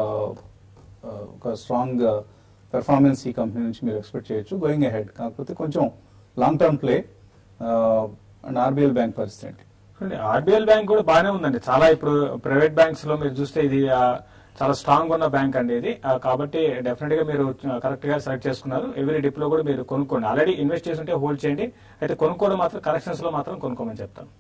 Speaker 1: ఒక స్ట్రాంగ్ పెర్ఫార్మెన్స్ ఈ కంపెనీ నుంచి మీరు ఎక్స్పెక్ట్ చేయొచ్చు గోయింగ్ అహెడ్ కాకపోతే కొంచెం long term play and RBL bank పరిస్థితి ఏంటి
Speaker 3: ఆర్బిఎల్ బ్యాంక్ కూడా బాగానే ఉందండి చాలా ఇప్పుడు ప్రైవేట్ బ్యాంక్స్ లో మీరు చూస్తే ఇది ఆ, చాలా స్ట్రాంగ్ ఉన్న బ్యాంక్ అండి ఇది ఆ, కాబట్టి డెఫినెట్ గా మీరు కరెక్ట్ గా సెలెక్ట్ చేసుకున్నారు ఎవరీ డిప్ లో కూడా మీరు కొనుక్కోండి ఆల్రెడీ ఇన్వెస్ట్ చేసి ఉంటే హోల్డ్ చేయండి అయితే కొనుక్కోవడం మాత్రం కరెక్షన్స్ లో మాత్రం కొనుక్కోమని చెప్తాను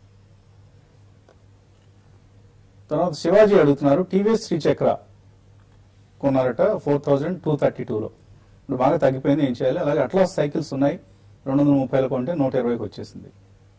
Speaker 1: తర్వాత శివాజీ అడుగుతున్నారు టీవీఎస్ శ్రీచక్ర కొన్నారట ఫోర్ థౌజండ్ టూ థర్టీ టూలో ఇప్పుడు బాగా తగ్గిపోయింది ఏం చేయాలి అలాగే అట్లాస్ సైకిల్స్ ఉన్నాయి రెండు వందల ముప్పైలో కొంటే నూట ఇరవైకి వచ్చేసింది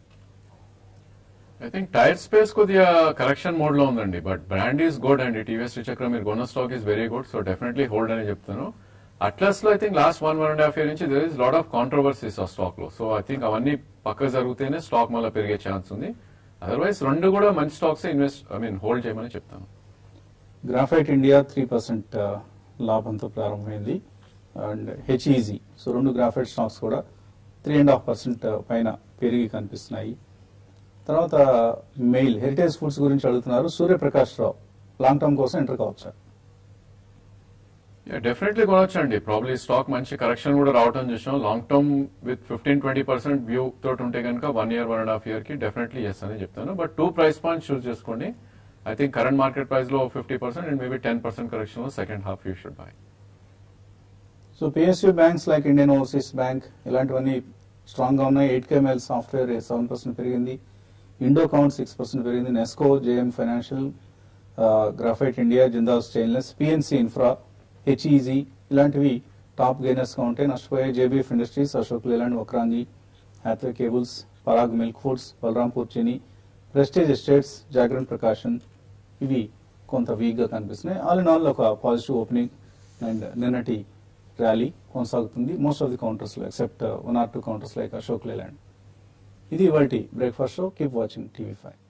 Speaker 2: ఐ థింక్ టైర్ స్పేస్ కొద్దిగా కరెక్షన్ మోడ్ లో ఉందండి but brand is good and TVS Chakra మీరు కొన్న stock is very good so definitely hold అని చెప్తాను అట్లస్ లో I think last one one and half year నుంచి there is lot of controversies ఆ స్టాక్ లో సో ఐ థింక్ అవన్నీ పక్క జరిగితేనే స్టాక్ మళ్ళీ పెరిగే ఛాన్స్ ఉంది అదర్వైజ్ రెండు కూడా మంచి stocks invest I mean hold చేయమని చెప్తాను
Speaker 1: గ్రాఫైట్ ఇండియా త్రీ పర్సెంట్ లాభంతో ప్రారంభమైంది అండ్ హెచ్ఈజీ సో రెండు గ్రాఫైట్ స్టాక్స్ కూడా త్రీ అండ్ హాఫ్ పర్సెంట్ పైన పెరిగి కనిపిస్తున్నాయి తర్వాత మెయిల్ హెరిటేజ్ ఫుడ్స్ గురించి అడుగుతున్నారు సూర్యప్రకాష్ రావు లాంగ్ టర్మ్ కోసం ఎంటర్ కావచ్చా
Speaker 2: డెఫినెట్లీ కొనొచ్చండి ప్రాబ్లీ స్టాక్ మంచి కరెక్షన్ కూడా రావటం చూసాం long term with fifteen twenty percent view తోటి ఉంటే కనుక one year one and half year కి డెఫినెట్లీ ఎస్ అని చెప్తాను but two price points choose చేసుకోండి I think current market price లో fifty percent and maybe ten percent correction లో second half you should buy
Speaker 1: so PSU banks like Indian overseas bank ఇలాంటివన్నీ strong గా ఉన్నాయి eight KML software seven percent పెరిగింది Indo Count six percent పెరిగింది Nesco JM financial graphite India Jindal stainless PNC infra HEG ఇలాంటివి top gainers గా ఉంటాయి నష్టపోయాయి JBF industries Ashok Layland Vakrangee Hathway cables Parag milk foods Balrampur Chini prestige estates Jagran Prakashan ఇవి కొంత వీక్ గా కనిపిస్తున్నాయి ఆల్ ఇన్ ఆల్ ఒక పాజిటివ్ ఓపెనింగ్ అండ్ నిన్నటి ర్యాలీ కొనసాగుతుంది మోస్ట్ ఆఫ్ ది కౌంటర్స్ లో except one or two counters like Ashok Leyland ఇది ఇవాళ breakfast show keep watching TV five